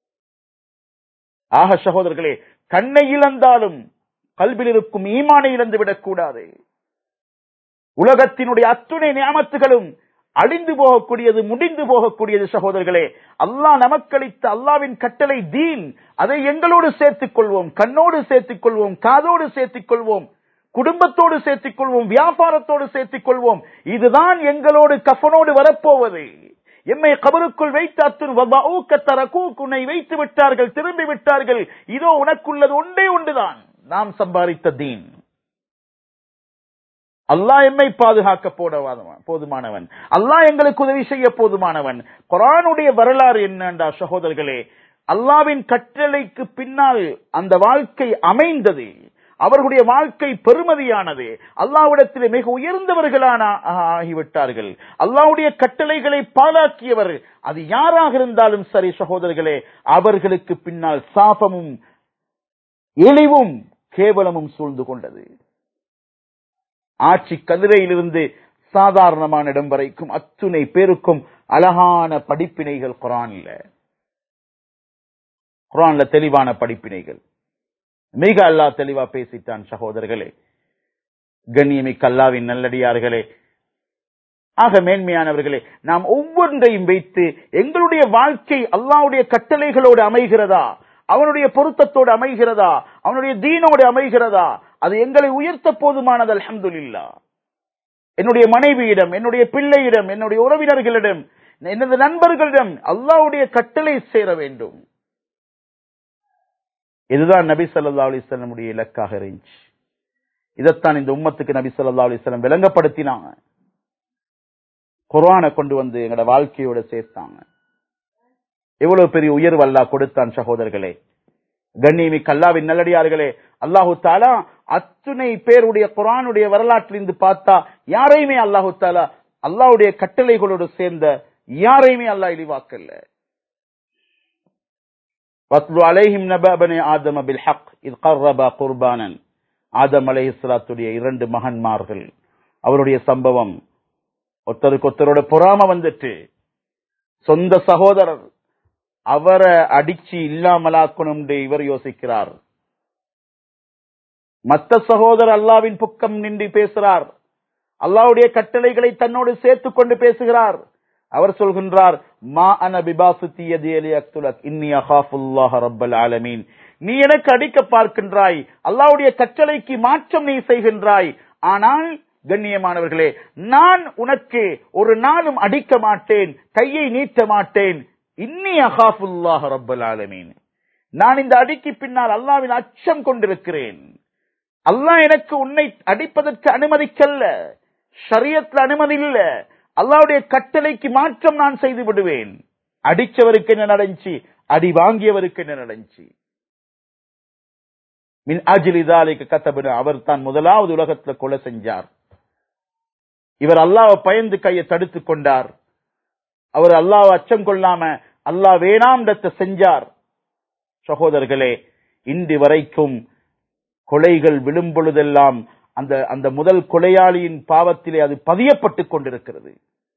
ஆக சகோதரர்களே கண்ணை இழந்தாலும் கல்வில் இருக்கும் ஈமானை இழந்து விடக்கூடாது உலகத்தினுடைய அத்துணை நியாமத்துகளும் அழிந்து போகக்கூடியது முடிந்து போகக்கூடியது சகோதரர்களே அல்லாஹ் நமக்களித்த அல்லாவின் கட்டளை தீன் அதை எங்களோடு சேர்த்துக் கொள்வோம் கண்ணோடு சேர்த்துக் கொள்வோம் காதோடு சேர்த்துக் கொள்வோம் குடும்பத்தோடு சேர்த்துக் கொள்வோம் வியாபாரத்தோடு சேர்த்துக் கொள்வோம் இதுதான் எங்களோடு கஃபனோடு வரப்போவது எம்மை கபருக்குள் வைத்து அத்துரு உன்னை வைத்து விட்டார்கள் திரும்பி விட்டார்கள் இதோ உனக்குள்ளது ஒன்றே ஒன்றுதான் நாம் சம்பாதித்த தீன் அல்லாஹ் எம்மை பாதுகாக்க போடவாதவன் போதுமானவன் அல்லாஹ் எங்களுக்கு உதவி செய்ய போதுமானவன் குரானுடைய வரலாறு என்னண்டா சகோதரர்களே அல்லாவின் கட்டளைக்கு பின்னால் அந்த வாழ்க்கை அமைந்தது அவர்களுடைய வாழ்க்கை பெருமதியானது அல்லாவிடத்திலே மிக உயர்ந்தவர்களான ஆகிவிட்டார்கள் அல்லாவுடைய கட்டளைகளை பாலாக்கியவர் அது யாராக இருந்தாலும் சரி சகோதரர்களே அவர்களுக்கு பின்னால் சாபமும் இழிவும் கேவலமும் சூழ்ந்து கொண்டது ஆட்சி கதிரையிலிருந்து சாதாரணமான இடம் வரைக்கும் அத்துணை பேருக்கும் அழகான படிப்பினைகள் குரான்ல குரான்ல தெளிவான படிப்பினைகள் மிக அல்லா தெளிவா பேசிட்டான் சகோதரர்களே கண்ணியமிக்க அல்லாவின் நல்லடியார்களே ஆக மேன்மையானவர்களே நாம் ஒவ்வொன்றையும் வைத்து எங்களுடைய வாழ்க்கை அல்லாவுடைய கட்டளைகளோடு அமைகிறதா அவனுடைய பொருத்தத்தோடு அமைகிறதா அவனுடைய தீனோடு அமைகிறதா அது எங்களை உயர்த்த போதுமானது அல்ஹம்துலில்லா என்னுடைய மனைவியிடம் என்னுடைய பிள்ளையிடம் என்னுடைய உறவினர்களிடம் எனது நண்பர்களிடம் அல்லாவுடைய கட்டளை சேர வேண்டும் இதுதான் நபி ஸல்லல்லாஹு அலைஹி வஸல்லமுடைய இலக்காக இருந்துச்சு இதைத்தான் இந்த உம்மத்துக்கு நபி ஸல்லல்லாஹு அலைஹி வஸல்லம் விளங்கப்படுத்தினாங்க குர்ஆனை கொண்டு வந்து எங்களோட வாழ்க்கையோட சேர்த்தாங்க எவ்வளவு பெரிய உயர்வு அல்லாஹ் கொடுத்தான் சகோதரர்களே கண்ணியமிக்க அல்லாவின் நல்லடியார்களே அல்லாஹு தாலா அத்துணை பேருடைய குரானுடைய வரலாற்றிலிருந்து பார்த்தா யாரையுமே அல்லாஹு தாலா அல்லாஹ்வுடைய கட்டளைகளோடு சேர்ந்த யாரையுமே அல்லாஹ் இழிவாக்கல்ல வத்லு அலைஹிம் நபா பனி ஆதம பில் ஹக் இது கர்ரபா குர்பானன் ஆதம் அலைஹிஸ்ஸலாத்துடைய இரண்டு மகன்மார்கள் அவருடைய சம்பவம் ஒருத்தருக்கு ஒருத்தரோட பொறாம வந்துட்டு சொந்த சகோதரர் அவரை அடிச்சு இல்லாமலாக்கணும் இவர் யோசிக்கிறார் மத்த சகோதரர் அல்லாவின் புக்கம் நின்று பேசுறார் அல்லாவுடைய கட்டளைகளை தன்னோடு சேர்த்துக் கொண்டு பேசுகிறார் அவர் சொல்கின்றார் மா அன பிபாசுத்தி யதியலி அக்துலக் இன்னி அகாஃபுல்லாஹ ரப்பல் ஆலமீன் நீ எனக்கு அடிக்க பார்க்கின்றாய் அல்லாவுடைய கட்டளைக்கு மாற்றம் நீ செய்கின்றாய் ஆனால் கண்ணியமானவர்களே நான் உனக்கு ஒரு நாளும் அடிக்க மாட்டேன் கையை நீட்ட மாட்டேன் இன்னி அகாஃபுல்லாஹ ரப்பல் ஆலமீன் நான் இந்த அடிக்கு பின்னால் அல்லாவின் அச்சம் கொண்டிருக்கிறேன் அல்லாஹ் எனக்கு உன்னை அடிப்பதற்கு அனுமதிக்கல்ல ஷரியத்துல அனுமதி இல்ல அல்லாவுடைய கட்டளைக்கு மாற்றம் நான் செய்து விடுவேன் அடிச்சவருக்கு என்ன நடந்துச்சு அடி வாங்கியவருக்கு என்ன நடந்துச்சு மின் அஜிலிதாலிக்கு கத்தபின அவர் தான் முதலாவது உலகத்துல கொலை செஞ்சார் இவர் அல்லாவை பயந்து கையை தடுத்துக் கொண்டார் அவர் அல்லாஹ் அச்சம் கொள்ளாம அல்லாஹ் வேணாம்டத்தை செஞ்சார் சகோதரர்களே இன்று வரைக்கும் கொலைகள் விழும் பொழுதெல்லாம் அந்த அந்த முதல் கொலையாளியின் பாவத்திலே அது பதியப்பட்டுக் கொண்டிருக்கிறது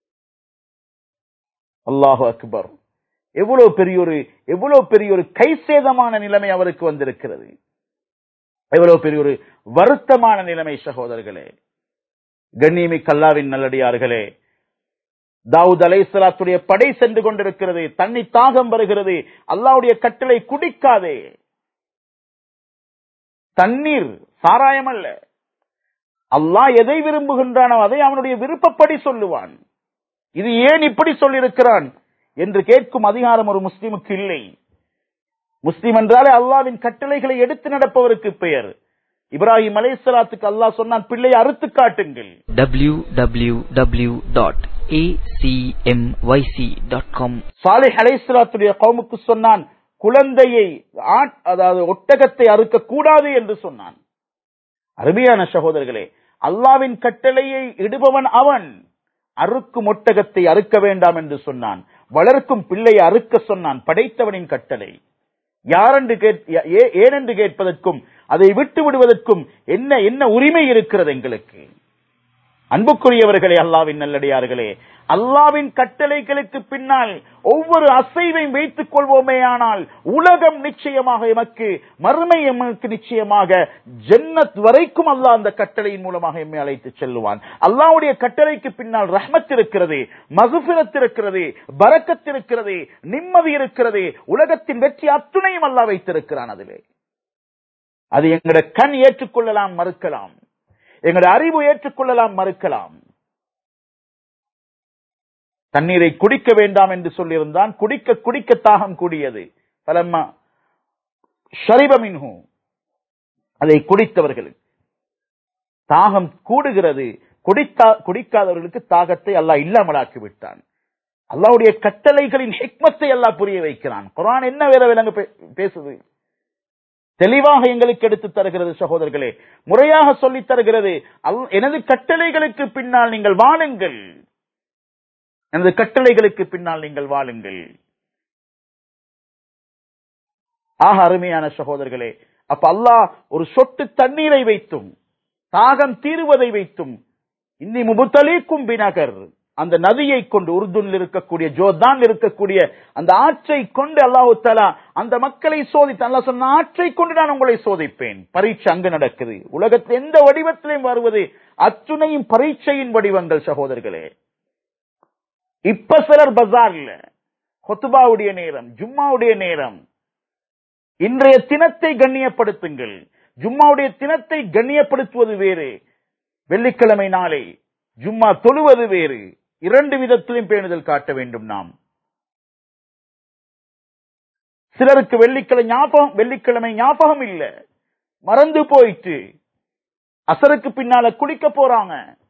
அல்லாஹு அக்பர் எவ்வளவு பெரிய ஒரு எவ்வளவு பெரிய ஒரு கை சேதமான நிலைமை அவருக்கு வந்திருக்கிறது எவ்வளவு பெரிய ஒரு வருத்தமான நிலைமை சகோதரர்களே கண்ணியமி கல்லாவின் நல்லடியார்களே தாவூத் அலைசலாத்துடைய படை சென்று கொண்டிருக்கிறது தண்ணி தாகம் வருகிறது அல்லாவுடைய கட்டளை குடிக்காதே தண்ணீர் சாராயம் அல்ல அல்லாஹ் எதை விரும்புகின்றானோ அதை அவனுடைய விருப்பப்படி சொல்லுவான் இது ஏன் இப்படி சொல்லியிருக்கிறான் என்று கேட்கும் அதிகாரம் ஒரு முஸ்லிமுக்கு இல்லை முஸ்லிம் என்றாலே அல்லாவின் கட்டளைகளை எடுத்து நடப்பவருக்கு பெயர் இப்ராஹிம் அலைசலாத்துக்கு அல்லாஹ் சொன்னான் பிள்ளையை அறுத்து காட்டுங்கள் www.acmyc.com சாலிஹ் அலைசலாத்துடைய கவுமுக்கு சொன்னான் குழந்தையை ஆட்- அதாவது ஒட்டகத்தை அறுக்க கூடாது என்று சொன்னான் அருமையான சகோதரர்களே அல்லாவின் கட்டளையை இடுபவன் அவன் அறுக்கும் ஒட்டகத்தை அறுக்க வேண்டாம் என்று சொன்னான் வளர்க்கும் பிள்ளையை அறுக்க சொன்னான் படைத்தவனின் கட்டளை யாரென்று கேட் ஏ- ஏனென்று கேட்பதற்கும் அதை விட்டு விடுவதற்கும் என்ன என்ன உரிமை இருக்கிறது எங்களுக்கு அன்புக்குரியவர்களே அல்லாவின் நல்லடியார்களே அல்லாவின் கட்டளைகளுக்கு பின்னால் ஒவ்வொரு அசைவையும் வைத்துக் கொள்வோமே ஆனால் உலகம் நிச்சயமாக எமக்கு மறுமை எமக்கு நிச்சயமாக ஜன்னத் வரைக்கும் அல்லாஹ் அந்த கட்டளையின் மூலமாக எம்மை அழைத்து செல்லுவான் அல்லாஹ்வுடைய கட்டளைக்கு பின்னால் ரஹ்மத் இருக்கிறது மகுபிரத் இருக்கிறது பரக்கத் இருக்கிறது நிம்மதி இருக்கிறது உலகத்தின் வெற்றி அத்துணையும் அல்லாஹ் வைத்திருக்கிறான் அதிலே அது எங்கட கண் ஏற்றுக்கொள்ளலாம் மறுக்கலாம் எங்களுடைய அறிவு ஏற்றுக்கொள்ளலாம் மறுக்கலாம் தண்ணீரை குடிக்க வேண்டாம் என்று சொல்லியிருந்தான் குடிக்க குடிக்க தாகம் கூடியது பலம்மா ஷரிபமின்ஹு அதை குடித்தவர்கள் தாகம் கூடுகிறது குடித்தா குடிக்காதவர்களுக்கு தாகத்தை அல்லாஹ் இல்லாமலாக்கி விட்டான் அல்லாஹ்வுடைய கட்டளைகளின் ஹிக்மத்தை அல்லாஹ் புரிய வைக்கிறான் குர்ஆன் என்ன வேற விலங்கு பே- பேசுது தெளிவாக எங்களுக்கு எடுத்து தருகிறது சகோதரர்களே முறையாக சொல்லித் தருகிறது அல்- எனது கட்டளைகளுக்கு பின்னால் நீங்கள் வாழுங்கள் எனது கட்டளைகளுக்கு பின்னால் நீங்கள் வாழுங்கள் ஆக அருமையான சகோதரர்களே அப்ப அல்லாஹ் ஒரு சொட்டு தண்ணீரை வைத்தும் தாகம் தீருவதை வைத்தும் இன்னி முபுத்தலீக்கும் பினகர் அந்த நதியை கொண்டு உருதுனில் இருக்கக்கூடிய ஜோர்தான் இருக்கக்கூடிய அந்த ஆற்றை கொண்டு அல்லாஹு தலா அந்த மக்களை சோதித்து அல்லாஹ் சொன்ன ஆற்றை கொண்டு நான் உங்களை சோதிப்பேன் பரீட்சை அங்கு நடக்குது உலகத்தில் எந்த வடிவத்திலையும் வருவது அத்துணையும் பரீட்சையின் வடிவங்கள் சகோதரர்களே இப்ப சிலர் பஜார்ல ஹொத்துபாவுடைய நேரம் ஜும்மாவுடைய நேரம் இன்றைய தினத்தை கண்ணியப்படுத்துங்கள் ஜும்மாவுடைய தினத்தை கண்ணியப்படுத்துவது வேறு வெள்ளிக்கிழமை நாளை ஜும்மா தொழுவது வேறு இரண்டு விதத்திலும் பேணுதல் காட்ட வேண்டும் நாம் சிலருக்கு வெள்ளிக்கிழமை ஞாபகம் வெள்ளிக்கிழமை ஞாபகம் இல்ல மறந்து போயிட்டு அசருக்கு பின்னால குளிக்க போறாங்க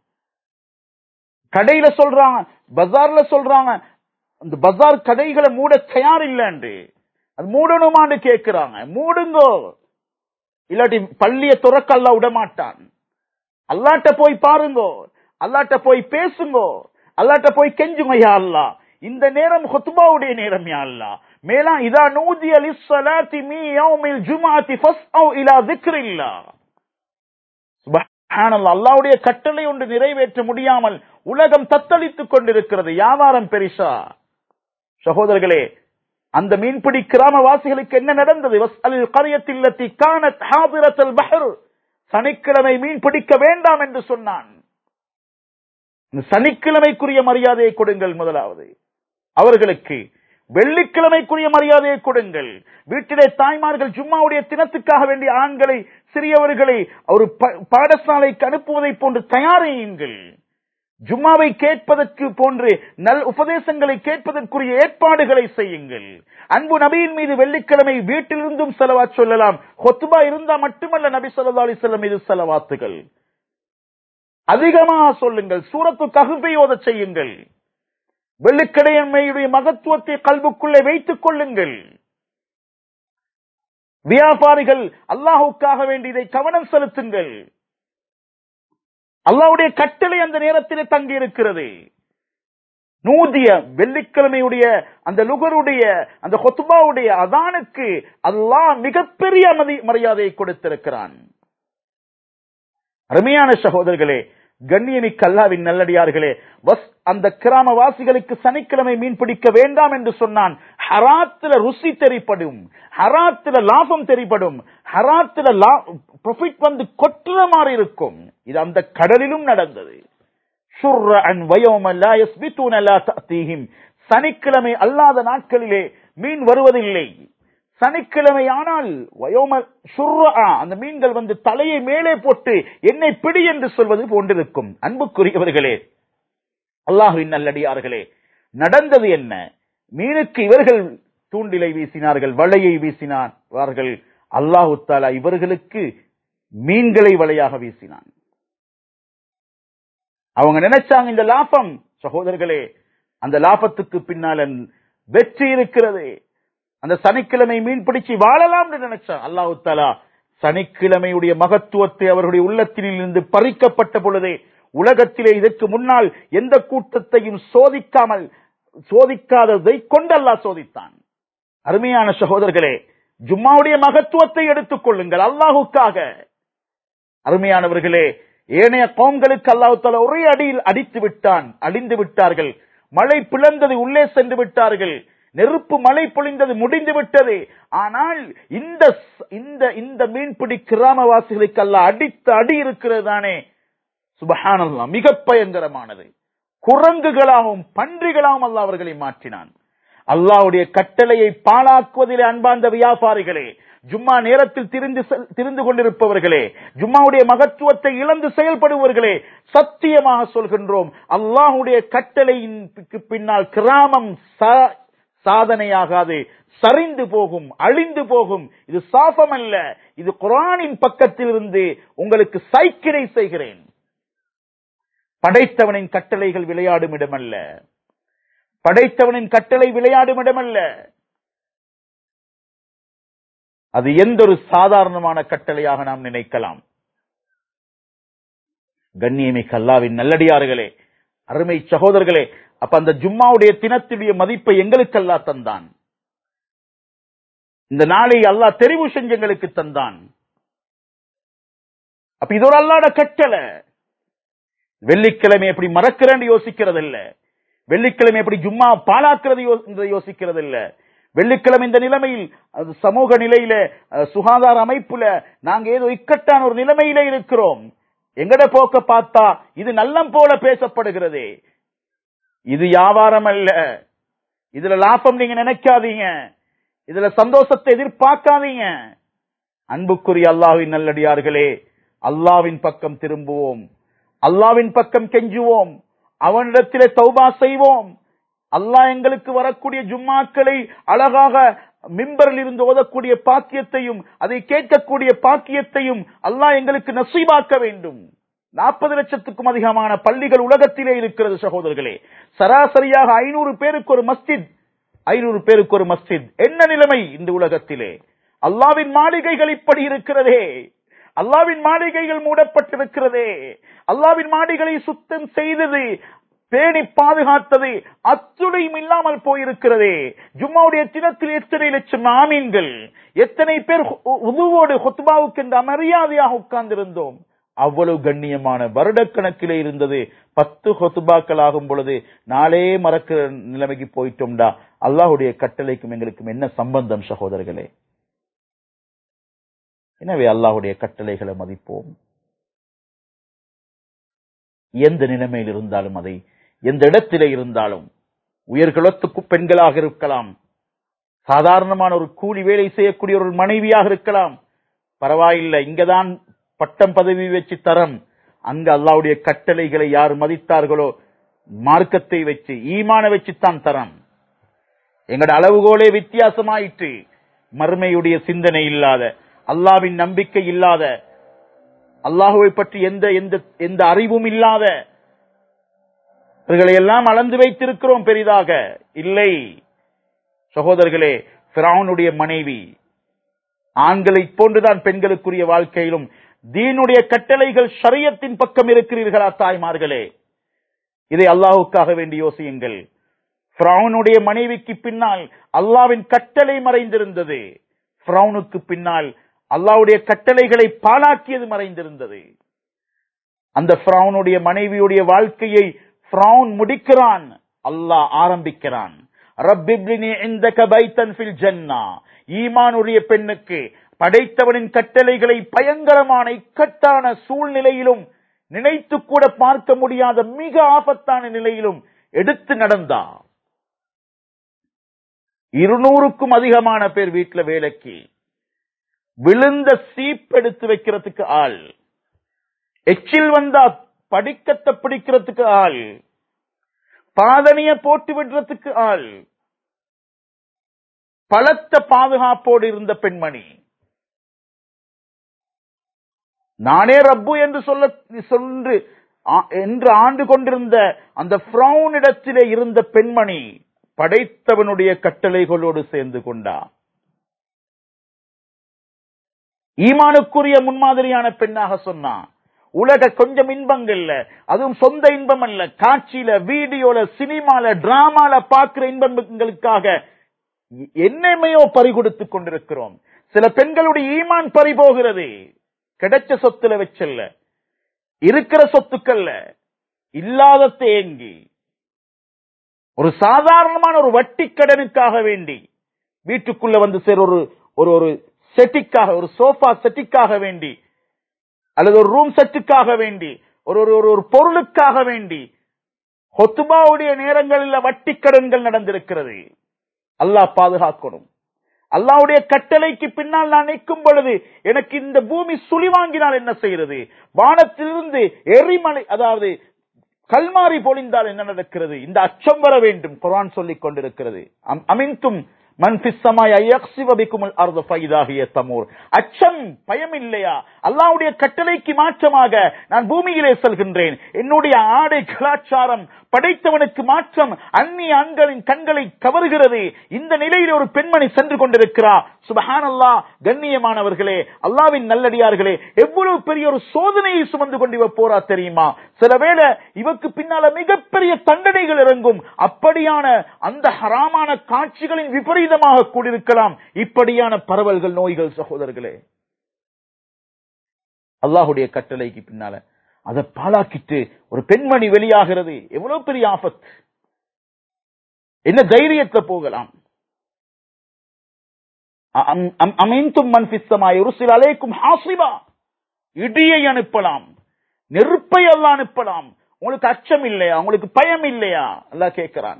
கடையில சொல்றாங்க பஜார்ல சொல்றாங்க அந்த பஜார் கடைகளை மூட தயார் இல்லைன்று அது மூடணுமான்னு கேட்கிறாங்க மூடுங்கோ இல்லாட்டி பள்ளிய துறக்க அல்ல விடமாட்டான் அல்லாட்ட போய் பாருங்கோ அல்லாட்ட போய் பேசுங்கோ அல்லாட்ட போய் கெஞ்சுங்க யா அல்லா இந்த நேரம் ஹுத்பாவுடைய நேரம் யா அல்லா மேலா இதா நூதிய லிஸ்ஸலாத்தி மீ யௌமில் ஜுமாத்தி ஃபஸ்அவ் இலா திக்ரில்லா சுப்ஹானல்லாஹ் அல்லாஹ்வுடைய கட்டளை ஒன்று நிறைவேற்ற முடியாமல் உலகம் தத்தளித்துக் கொண்டிருக்கிறது வியாபாரம் பெரிசா சகோதரர்களே அந்த மீன்பிடி கிராமவாசிகளுக்கு என்ன நடந்தது வஸ்அலில் கரியத்தில்லத்தி கானத் ஹாதிரத்தல் பஹர் சனிக்கிழமை மீன் பிடிக்க வேண்டாம் என்று சொன்னான் இந்த சனிக்கிழமைக்குரிய மரியாதையை கொடுங்கள் முதலாவது அவர்களுக்கு வெள்ளிக்கிழமைக்குரிய மரியாதையை கொடுங்கள் வீட்டிலே தாய்மார்கள் ஜும்மாவுடைய தினத்துக்காக வேண்டிய ஆண்களை சிறியவர்களை ஒரு ப- பாடசாலைக்கு அனுப்புவதை போன்று தயாரியுங்கள் ஜும்மாவை கேட்பதற்கு போன்று நல் உபதேசங்களை கேட்பதற்குரிய ஏற்பாடுகளை செய்யுங்கள் அன்பு நபியின் மீது வெள்ளிக்கிழமை வீட்டிலிருந்தும் செலவாத் சொல்லலாம் ஹொத்துபா இருந்தா மட்டுமல்ல நபி ஸல்லல்லாஹு அலைஹி வஸல்லம் மீது செலவாத்துகள் அதிகமாக சொல்லுங்கள் சூரத்து கஹ்பை ஓதச் செய்யுங்கள் வெள்ளிக்கிழமையுடைய மகத்துவத்தை கல்புக்குள்ளே வைத்துக் கொள்ளுங்கள் வியாபாரிகள் அல்லாஹுக்காக வேண்டி இதை கவனம் செலுத்துங்கள் அல்லாஹ்வுடைய கட்டளை அந்த நேரத்தில் தங்கி இருக்கிறது நூதிய வெள்ளிக்கிழமையுடைய அந்த லுகருடைய அந்த ஹொத்துபாவுடைய அதானுக்கு அல்லாஹ் மிகப்பெரிய மதி- மரியாதையை கொடுத்திருக்கிறான் அருமையான சகோதரர்களே கண்ணியமிக்க அல்லாவின் நல்லடியார்களே வஸ் அந்த கிராமவாசிகளுக்கு சனிக்கிழமை மீன் பிடிக்க வேண்டாம் என்று சொன்னான் ஹராத்துல ருசி தெரிப்படும் ஹராத்துல லாபம் தெரிப்படும் ஹராத்துல ப்ராஃபிட் வந்து கொட்டுற மாதிரி இருக்கும் இது அந்த கடலிலும் நடந்தது சுர்ரன் வயோம லா யஸ்பித்தூன லா தஅதீஹிம் சனிக்கிழமை அல்லாத நாட்களிலே மீன் வருவதில்லை சனிக்கிழமை ஆனால் வயோம சுர்ரா அந்த மீன்கள் வந்து தலையை மேலே போட்டு என்னை பிடி என்று சொல்வது போன்றிருக்கும் அன்புக்குரியவர்களே அல்லாஹுவின் நல்லடியார்களே நடந்தது என்ன மீனுக்கு இவர்கள் தூண்டிலை வீசினார்கள் வலையை வீசினார்கள் அல்லாஹு தாலா இவர்களுக்கு மீன்களை வலையாக வீசினான் அவங்க நினைச்சாங்க இந்த லாபம் சகோதரர்களே அந்த லாபத்துக்கு பின்னால வெற்றி இருக்கிறது அந்த சனிக்கிழமை மீன் பிடிச்சு வாழலாம் நினைச்சான் அல்லாஹு தாலா சனிக்கிழமையுடைய மகத்துவத்தை அவருடைய உள்ளத்திலிருந்து பறிக்கப்பட்ட பொழுதே உலகத்திலே இதற்கு முன்னால் எந்த கூட்டத்தையும் சோதிக்காமல் சோதிக்காததை கொண்டு அல்லாஹ் சோதித்தான் அருமையான சகோதரர்களே ஜும்மாவுடைய மகத்துவத்தை எடுத்துக் கொள்ளுங்கள் அல்லாஹுக்காக அருமையானவர்களே ஏனைய கோம்களுக்கு அல்லாஹு தாலா ஒரே அடியில் அடித்து விட்டான் அழிந்து விட்டார்கள் மழை பிளந்தது உள்ளே சென்று விட்டார்கள் நெருப்பு மழை பொழிந்தது முடிந்து விட்டது ஆனால் இந்த இந்த இந்த மீன்பிடி கிராமவாசிகளுக்கு அல்ல அடித்த அடி இருக்கிறது தானே சுபஹானல்லாம் மிக பயங்கரமானது குரங்குகளாகவும் பன்றிகளாகவும் அல்லாஹ் அவர்களை மாற்றினான் அல்லாஹ்வுடைய கட்டளையை பாழாக்குவதிலே அன்பார்ந்த வியாபாரிகளே ஜும்மா நேரத்தில் திரிந்து செல்- திரிந்து கொண்டிருப்பவர்களே ஜும்மாவுடைய மகத்துவத்தை இழந்து செயல்படுபவர்களே சத்தியமாக சொல்கின்றோம் அல்லாஹ்வுடைய கட்டளையின் பிக்கு பின்னால் கிராமம் சா- சாதனையாகாது சரிந்து போகும் அழிந்து போகும் இது சாபம் அல்ல இது குரானின் பக்கத்தில் இருந்து உங்களுக்கு சைக்கிளை செய்கிறேன் படைத்தவனின் கட்டளைகள் விளையாடும் இடமல்ல படைத்தவனின் கட்டளை விளையாடும் இடமல்ல அது எந்த ஒரு சாதாரணமான கட்டளையாக நாம் நினைக்கலாம் கண்ணியமிக்க அல்லாவின் நல்லடியார்களே அருமை சகோதரர்களே அப்ப அந்த ஜும்மாவுடைய தினத்துடைய மதிப்பை எங்களுக்கு அல்லா தந்தான் இந்த நாளை அல்லாஹ் தெரிவு செஞ்சு எங்களுக்கு தந்தான் அப்ப இது ஒரு அல்லாட கட்டளை வெள்ளிக்கிழமை எப்படி மறக்கிறேன்னு யோசிக்கிறது இல்ல வெள்ளிக்கிழமை எப்படி ஜும்மா பாலாக்குறது யோ- என்று யோசிக்கிறது இல்ல வெள்ளிக்கிழமை இந்த நிலைமையில் அது சமூக நிலையில அஹ், சுகாதார அமைப்புல நாங்க ஏதோ இக்கட்டான ஒரு நிலைமையில இருக்கிறோம் எங்கட போக்க பார்த்தா இது நல்லம் போல பேசப்படுகிறது இது வியாபாரம் அல்ல இதுல லாபம் நீங்க நினைக்காதீங்க இதுல சந்தோஷத்தை எதிர்பார்க்காதீங்க அன்புக்குரிய அல்லாஹ்வின் நல்லடியார்களே அல்லாவின் பக்கம் திரும்புவோம் அல்லாவின் பக்கம் கெஞ்சுவோம் அவனிடத்திலே தௌபா செய்வோம் அல்லாஹ் எங்களுக்கு வரக்கூடிய ஜும்மாக்களை அழகாக மிம்பரில் இருந்து ஓதக்கூடிய பாக்கியத்தையும் அதை கேட்கக்கூடிய பாக்கியத்தையும் அல்லாஹ் எங்களுக்கு நசீபாக்க வேண்டும் நாற்பது லட்சத்துக்கும் அதிகமான பள்ளிகள் உலகத்திலே இருக்கிறது சகோதரர்களே சராசரியாக ஐநூறு பேருக்கு ஒரு மஸ்ஜித் ஐநூறு பேருக்கு ஒரு மஸ்ஜித் என்ன நிலைமை இந்த உலகத்திலே அல்லாவின் மாளிகைகள் இப்படி இருக்கிறதே அல்லாவின் மாளிகைகள் மூடப்பட்டிருக்கிறதே அல்லாவின் மாளிகளை சுத்தம் செய்தது பேணி பாதுகாத்தது அத்துணையும் இல்லாமல் போயிருக்கிறதே ஜும்மாவுடைய தினத்தில் எத்தனை லட்சம் ஆமீன்கள் எத்தனை பேர் உ- உதுவோடு ஹுத்பாவுக்கு என்று மரியாதையாக உட்கார்ந்திருந்தோம் அவ்வளவு கண்ணியமான வருடக்கணக்கிலே இருந்தது பத்து ஹொத்துபாக்கள் ஆகும் பொழுது நாளே மறக்கிற நிலைமைக்கு போயிட்டோம்டா அல்லாஹுடைய கட்டளைக்கும் எங்களுக்கும் என்ன சம்பந்தம் சகோதரர்களே எனவே அல்லாஹுடைய கட்டளைகளை மதிப்போம் எந்த நிலைமையில் இருந்தாலும் அதை எந்த இடத்திலே இருந்தாலும் உயர்குலத்துக்கு பெண்களாக இருக்கலாம் சாதாரணமான ஒரு கூலி வேலை செய்யக்கூடிய ஒரு மனைவியாக இருக்கலாம் பரவாயில்லை இங்கதான் பட்டம் பதவி வச்சு தரம் அங்க அல்லாவுடைய கட்டளைகளை யார் மதித்தார்களோ மார்க்கத்தை வச்சு ஈமான வச்சுத்தான் தரம் எங்கட அளவுகோலே வித்தியாசமாயிற்று மறுமையுடைய சிந்தனை இல்லாத அல்லாவின் நம்பிக்கை இல்லாத அல்லாஹுவை பற்றி எந்த எந்த எந்த அறிவும் இல்லாத இவர்களை எல்லாம் அளந்து வைத்திருக்கிறோம் பெரிதாக இல்லை சகோதரர்களே பிராவுனுடைய மனைவி ஆண்களைப் போன்றுதான் பெண்களுக்குரிய வாழ்க்கையிலும் தீனுடைய கட்டளைகள் ஷரியத்தின் பக்கம் இருக்கிறீர்களா தாய்மார்களே இதை அல்லாஹுக்காக வேண்டி யோசியுங்கள் ஃபிரௌனுடைய மனைவிக்கு பின்னால் அல்லாவின் கட்டளை மறைந்திருந்தது ஃபிரௌனுக்கு பின்னால் அல்லாஹ்வுடைய கட்டளைகளை பாழாக்கியது மறைந்திருந்தது அந்த ஃபிரௌனுடைய மனைவியுடைய வாழ்க்கையை ஃபிரௌன் முடிக்கிறான் அல்லாஹ் ஆரம்பிக்கிறான் ரப்பிப்லினி இந்தக பைத்தன் ஃபில் ஜன்னா ஈமானுடைய பெண்ணுக்கு படைத்தவனின் கட்டளைகளை பயங்கரமான இக்கட்டான சூழ்நிலையிலும் நினைத்து கூட பார்க்க முடியாத மிக ஆபத்தான நிலையிலும் எடுத்து நடந்தா இருநூறுக்கும் அதிகமான பேர் வீட்டுல வேலைக்கு விழுந்த சீப் எடுத்து வைக்கிறதுக்கு ஆள் எச்சில் வந்தா படிக்கத்தை பிடிக்கிறதுக்கு ஆள் பாதனைய போட்டு விடுறதுக்கு ஆள் பலத்த பாதுகாப்போடு இருந்த பெண்மணி நானே ரப்பு என்று சொல்ல சொல்லு ஆ- என்று ஆண்டு கொண்டிருந்த அந்த இடத்திலே இருந்த பெண்மணி படைத்தவனுடைய கட்டளைகளோடு சேர்ந்து கொண்டா ஈமானுக்குரிய முன்மாதிரியான பெண்ணாக சொன்னா உலக கொஞ்சம் இன்பங்கள்ல அதுவும் சொந்த இன்பம் அல்ல காட்சியில வீடியோல சினிமால டிராமால பார்க்கிற இன்பங்களுக்காக என்னைமையோ பறிகொடுத்துக் கொண்டிருக்கிறோம் சில பெண்களுடைய ஈமான் பறி போகிறது கிடைச்ச சொத்துல வச்சல்ல இருக்கிற சொத்துக்கள்ல இல்லாத தேங்கி ஒரு சாதாரணமான ஒரு வட்டி கடனுக்காக வேண்டி வீட்டுக்குள்ள வந்து சேர ஒரு ஒரு ஒரு செட்டிக்காக ஒரு சோஃபா செட்டிக்காக வேண்டி அல்லது ஒரு ரூம் செட்டுக்காக வேண்டி ஒரு ஒரு ஒரு- ஒரு பொருளுக்காக வேண்டி ஹொத்துபாவுடைய நேரங்களில் வட்டி கடன்கள் நடந்திருக்கிறது அல்லாஹ் பாதுகாக்கணும் அல்லாஹ்வுடைய கட்டளைக்கு பின்னால் நான் நிற்கும் பொழுது எனக்கு இந்த பூமி சுழி வாங்கினால் என்ன செய்கிறது வானத்திலிருந்து எரிமலை அதாவது கல்மாரி பொழிந்தால் என்ன நடக்கிறது இந்த அச்சம் வர வேண்டும் குர்ஆன் சொல்லிக் கொண்டிருக்கிறது அம்- அமின்தும் மன் ஃபிஸ் ஸமாய் அயக்ஸிவ பிக்குமுல் அர்து ஃபைதாஹிய தமூர் அச்சம் பயம் இல்லையா அல்லாஹ்வுடைய கட்டளைக்கு மாற்றமாக நான் பூமியிலே செல்கின்றேன் என்னுடைய ஆடை கலாச்சாரம் படைத்தவனுக்கு மாற்றம் அந்நிய ஆண்களின் கண்களை கவருகிறது இந்த நிலையில் ஒரு பெண்மணி சென்று கொண்டிருக்கிறார் சுபஹானல்லா கண்ணியமானவர்களே அல்லாவின் நல்லடியார்களே எவ்வளவு பெரிய ஒரு சோதனையை சுமந்து கொண்டு இவ போறா தெரியுமா சில வேளை இவக்கு பின்னால மிகப்பெரிய தண்டனைகள் இறங்கும் அப்படியான அந்த ஹராமான காட்சிகளின் விபரீதமாக கூடியிருக்கலாம் இப்படியான பரவல்கள் நோய்கள் சகோதரர்களே அல்லாஹுடைய கட்டளைக்கு பின்னால அதை பாழாக்கிட்டு ஒரு பெண்மணி வெளியாகிறது எவ்வளவு பெரிய ஆபத் என்ன தைரியத்தை போகலாம் அமைந்தும் மன்பிஸ்தமாய் ஒரு சில அலைக்கும் ஹாசிபா இடியை அனுப்பலாம் நெருப்பை அல்ல அனுப்பலாம் உங்களுக்கு அச்சம் இல்லையா உங்களுக்கு பயம் இல்லையா அல்லாஹ் கேட்கிறான்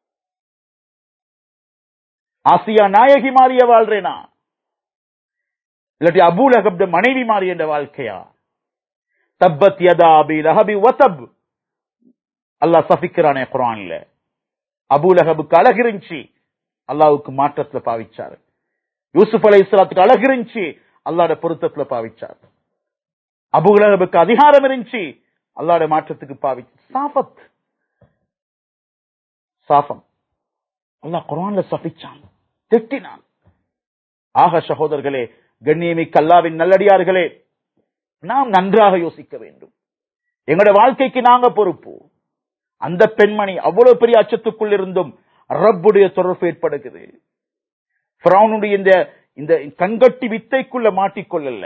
ஆசியா நாயகி மாறிய வாழ்றேனா இல்லாட்டி அபூல் அகப்த மனைவி மாறி என்ற வாழ்க்கையா தப்பத் யதா அபி லஹபி வதப் அல்லாஹ் சபிக்கிறானே குரான்ல அபூலகபுக்கு அழகு இருந்துச்சு அல்லாவுக்கு மாற்றத்துல பாவிச்சாரு யூசுப் அலை இஸ்லாத்துக்கு அழகு இருந்துச்சு அல்லாட பொருத்தத்துல பாவிச்சார் அபுலகபுக்கு அதிகாரம் இருந்துச்சு அல்லாட மாற்றத்துக்கு பாவி சாஃபத் சாஃபம் அல்லாஹ் குரான்ல சபிச்சான் திட்டினான் ஆக சகோதரர்களே கண்ணியமிக்க அல்லாவின் நல்லடியார்களே நாம் நன்றாக யோசிக்க வேண்டும் எங்களுடைய வாழ்க்கைக்கு நாங்க பொறுப்பு அந்த பெண்மணி அவ்வளவு பெரிய அச்சத்துக்குள் இருந்தும் ரப்புடைய தொடர்பு ஏற்படுகிறது பிரவுனுடைய இந்த இந்த கண்கட்டி வித்தைக்குள்ள மாட்டிக்கொள்ளல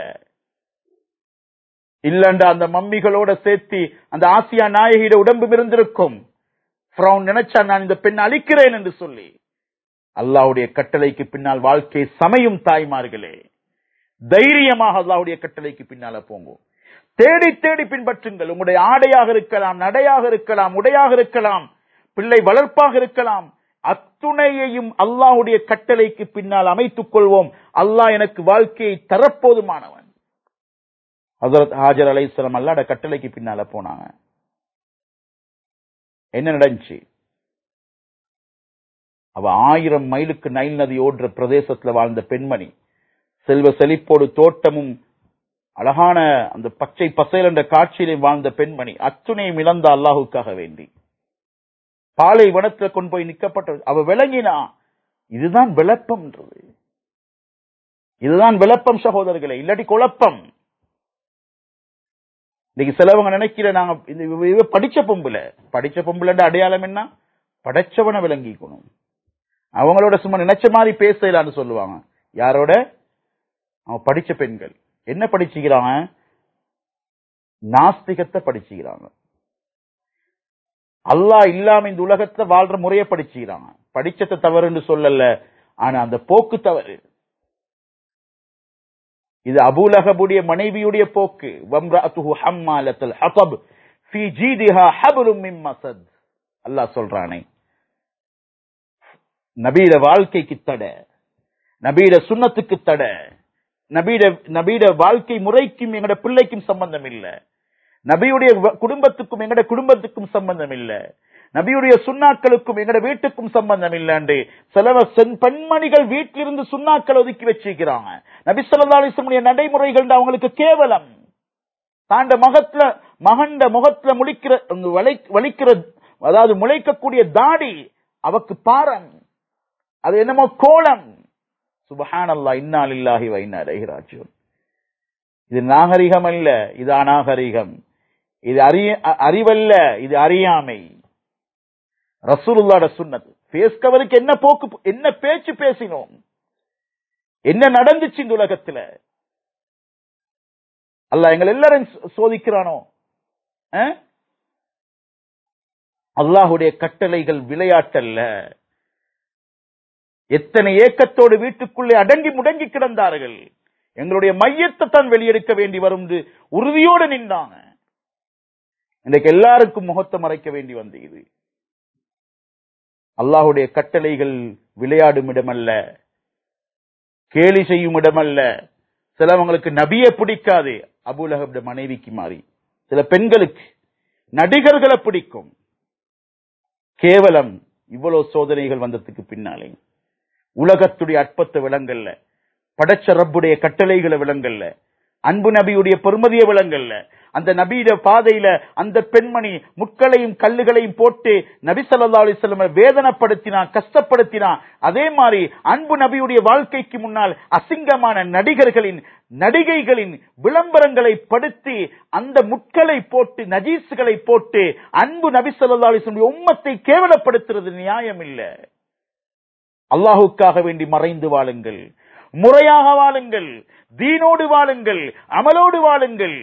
இல்லண்ட அந்த மம்மிகளோட சேர்த்து அந்த ஆசியா நாயகியோட உடம்பு இருந்திருக்கும் பிரவுன் நினைச்சா நான் இந்த பெண் அழிக்கிறேன் என்று சொல்லி அல்லாவுடைய கட்டளைக்கு பின்னால் வாழ்க்கை சமையும் தாய்மார்களே தைரியமாக அல்லாவுடைய கட்டளைக்கு பின்னால போங்க தேடி தேடி பின்பற்றுங்கள் உங்களுடைய ஆடையாக இருக்கலாம் நடையாக இருக்கலாம் உடையாக இருக்கலாம் பிள்ளை வளர்ப்பாக இருக்கலாம் அத்துணையையும் அல்லாஹுடைய கட்டளைக்கு பின்னால் அமைத்துக் கொள்வோம் அல்லாஹ் எனக்கு வாழ்க்கையை தரப்போதுமானவன் ஹசரத் ஹாஜர் அலைசலம் அல்லாட கட்டளைக்கு பின்னால போனாங்க என்ன நடந்துச்சு அவ ஆயிரம் மைலுக்கு நைல் நதி ஓடுற பிரதேசத்துல வாழ்ந்த பெண்மணி செல்வ செழிப்போடு தோட்டமும் அழகான அந்த பச்சை பசைல் என்ற காட்சியிலே வாழ்ந்த பெண்மணி அத்துணையும் இழந்த அல்லாஹுக்காக வேண்டி பாலை வனத்துல கொண்டு போய் நிக்கப்பட்ட அவ விளங்கினா இதுதான் விளப்பம்ன்றது இதுதான் விளப்பம் சகோதரர்களே இல்லாட்டி குழப்பம் இன்னைக்கு சிலவங்க நினைக்கிற நாங்க இந்த இவ- இவ படிச்ச பொம்புல படிச்ச பொம்புல அடையாளம் என்ன படைச்சவனை விளங்கிக்கணும் அவங்களோட சும்மா நினைச்ச மாதிரி பேசலான்னு சொல்லுவாங்க யாரோட அவன் படிச்ச பெண்கள் என்ன படிச்சுக்கிறாங்க நாஸ்திகத்தை படிச்சுக்கிறாங்க அல்லாஹ் இல்லாம இந்த உலகத்துல வாழ்ற முறைய படிச்சுக்கிறாங்க படிச்சத தவறுன்னு சொல்லல ஆனா அந்த போக்கு தவறு இது அபூலகபுடைய மனைவியுடைய போக்கு வம்ரஅத்துஹு ஹம்மாலத்துல் ஹதப் ஃபீ ஜீதிஹா ஹப்லும் மின் மஸத் அல்லாஹ் சொல்றானே நபீட வாழ்க்கைக்கு தடை நபீட சுண்ணத்துக்கு தடை நபீட நபீட வாழ்க்கை முறைக்கும் எங்கட பிள்ளைக்கும் சம்பந்தம் இல்ல நபியுடைய வ- குடும்பத்துக்கும் எங்கட குடும்பத்துக்கும் சம்பந்தம் இல்ல நபியுடைய சுண்ணாக்களுக்கும் எங்கட வீட்டுக்கும் சம்பந்தம் இல்லன்று சிலவ சென் பெண்மணிகள் வீட்டிலிருந்து சுண்ணாக்கள் ஒதுக்கி வச்சிருக்கிறாங்க நபி ஸல்லல்லாஹு அலைஹி வஸல்லம் நடைமுறைகள் அவங்களுக்கு கேவலம் தாண்ட மகத்துல மகண்ட முகத்துல முழிக்கிற அந்த வளை- வலிக்கிற அதாவது முளைக்கக்கூடிய தாடி அவக்கு பாரம் அது என்னமோ கோலம் சுபஹானல்லா இன்னா லில்லாஹி வ இன்னா இலைஹி ராஜிஊன் இது நாகரிகம் அல்ல இது அநாகரிகம் இது அறிய அ- அறிவல்ல இது அறியாமை ரசூலுல்லாஹ்ட சுன்னத் ஃபேஸ் கவருக்கு என்ன போக்கு என்ன பேச்சு பேசினோம் என்ன நடந்துச்சு இந்த உலகத்துல அல்லாஹ் எங்கள் எல்லாரும் சோ- சோதிக்கிறானோ அஹ்? அல்லாஹுடைய கட்டளைகள் விளையாட்டல்ல எத்தனை ஏக்கத்தோடு வீட்டுக்குள்ளே அடங்கி முடங்கி கிடந்தார்கள் எங்களுடைய மையத்தை தான் வெளியெடுக்க வேண்டி வரும் என்று உறுதியோடு நின்றாங்க இன்றைக்கு எல்லாருக்கும் முகத்தை மறைக்க வேண்டி வந்து இது அல்லாஹுடைய கட்டளைகள் விளையாடும் இடமல்ல கேலி செய்யும் இடமல்ல சிலவங்களுக்கு நபியே பிடிக்காது அபுலஹப்ட மனைவிக்கு மாறி சில பெண்களுக்கு நடிகர்களை பிடிக்கும் கேவலம் இவ்வளவு சோதனைகள் வந்ததுக்கு பின்னாலே உலகத்துடைய அற்பத்தை விளங்கல்ல படைச்ச ரப்புடைய கட்டளைகளை விளங்கல்ல அன்பு நபியுடைய பெருமதிய விளங்கல்ல அந்த நபியுடைய பாதையில அந்த பெண்மணி முட்களையும் கல்லுகளையும் போட்டு நபி ஸல்லல்லாஹு அலைஹி வஸல்லம் வேதனைப்படுத்தினா கஷ்டப்படுத்தினா அதே மாதிரி அன்பு நபியுடைய வாழ்க்கைக்கு முன்னால் அசிங்கமான நடிகர்களின் நடிகைகளின் விளம்பரங்களை படுத்தி அந்த முட்களை போட்டு நஜீசுகளை போட்டு அன்பு நபி ஸல்லல்லாஹு அலைஹி வஸல்லம் உம்மத்தை கேவலப்படுத்துறது நியாயம் இல்ல அல்லாஹுக்காக வேண்டி மறைந்து வாழுங்கள் முறையாக வாழுங்கள் தீனோடு வாழுங்கள் அமலோடு வாழுங்கள்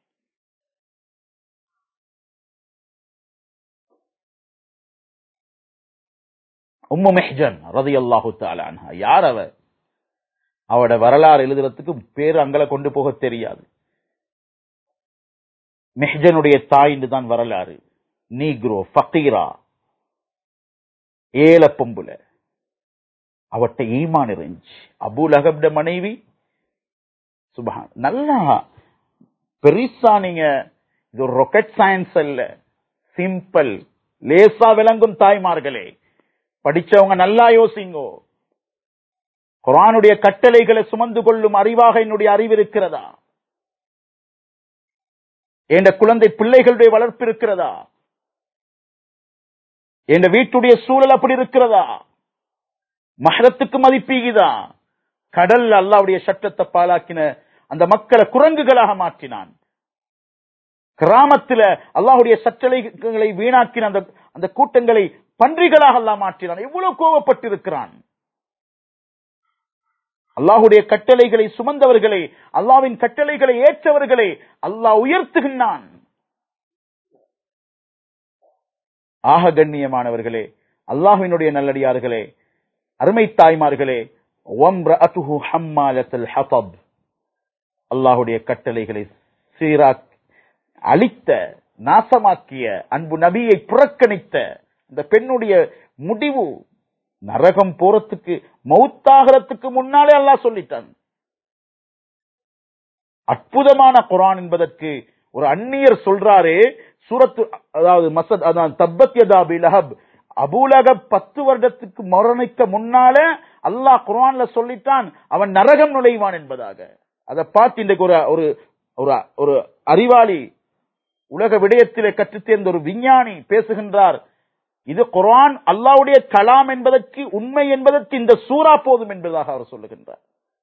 உம்மு மெஹ்ஜன் ரதி அல்லாஹு அன்ஹா யார் அவ அவட வரலாறு எழுதுறதுக்கு பேரு அங்கல கொண்டு போக தெரியாது மெஹ்ஜனுடைய தாயின்னு தான் வரலாறு நீக்ரோ ஃபக்கீரா ஏல பொம்புல அவட்ட ஈமான் இருந்துச்சு அபு லஹப்ட மனைவி சுபஹான் நல்லா பெரிசா நீங்க இது ஒரு ராக்கெட் சயின்ஸ் அல்ல சிம்பிள் லேசா விளங்கும் தாய்மார்களே படிச்சவங்க நல்லா யோசிங்கோ குரானுடைய கட்டளைகளை சுமந்து கொள்ளும் அறிவாக என்னுடைய அறிவு இருக்கிறதா என் குழந்தை பிள்ளைகளுடைய வளர்ப்பு இருக்கிறதா என் வீட்டுடைய சூழல் அப்படி இருக்கிறதா மகரத்துக்கு மதிப்பீகுதா கடல் அல்லாவுடைய சட்டத்தை பாலாக்கின அந்த மக்களை குரங்குகளாக மாற்றினான் கிராமத்துல அல்லாஹுடைய சட்டளைகளை வீணாக்கின அந்த அந்த கூட்டங்களை பன்றிகளாக அல்லாஹ் மாற்றினான் எவ்வளவு கோவப்பட்டிருக்கிறான் அல்லாஹுடைய கட்டளைகளை சுமந்தவர்களை அல்லாவின் கட்டளைகளை ஏற்றவர்களை அல்லாஹ் உயர்த்துகின்றான் ஆக கண்ணியமானவர்களே அல்லாஹுவினுடைய நல்லடியார்களே அருமை தாய்மார்களே அல்லாஹுடைய கட்டளைகளை சீரா அழித்த நாசமாக்கிய அன்பு நபியை புறக்கணித்த இந்த பெண்ணுடைய முடிவு நரகம் போறதுக்கு மௌத்தாகிறதுக்கு முன்னாலே அல்லாஹ் சொல்லிட்டான் அற்புதமான குரான் என்பதற்கு ஒரு அந்நியர் சொல்றாரு சூரத்து அதாவது மசத் அதான் தப்பத் யதாபி லஹப் அபூலகப் பத்து வருடத்துக்கு மரணிக்க முன்னால அல்லாஹ் குரான்ல சொல்லிட்டான் அவன் நரகம் நுழைவான் என்பதாக அதை பார்த்து இன்றைக்கு ஒரு ஒரு ஒரு அறிவாளி உலக விடயத்திலே கற்றுத் தேர்ந்த ஒரு விஞ்ஞானி பேசுகின்றார் இது குரான் அல்லாவுடைய கலாம் என்பதற்கு உண்மை என்பதற்கு இந்த சூறா போதும் என்பதாக அவர் சொல்லுகின்றார்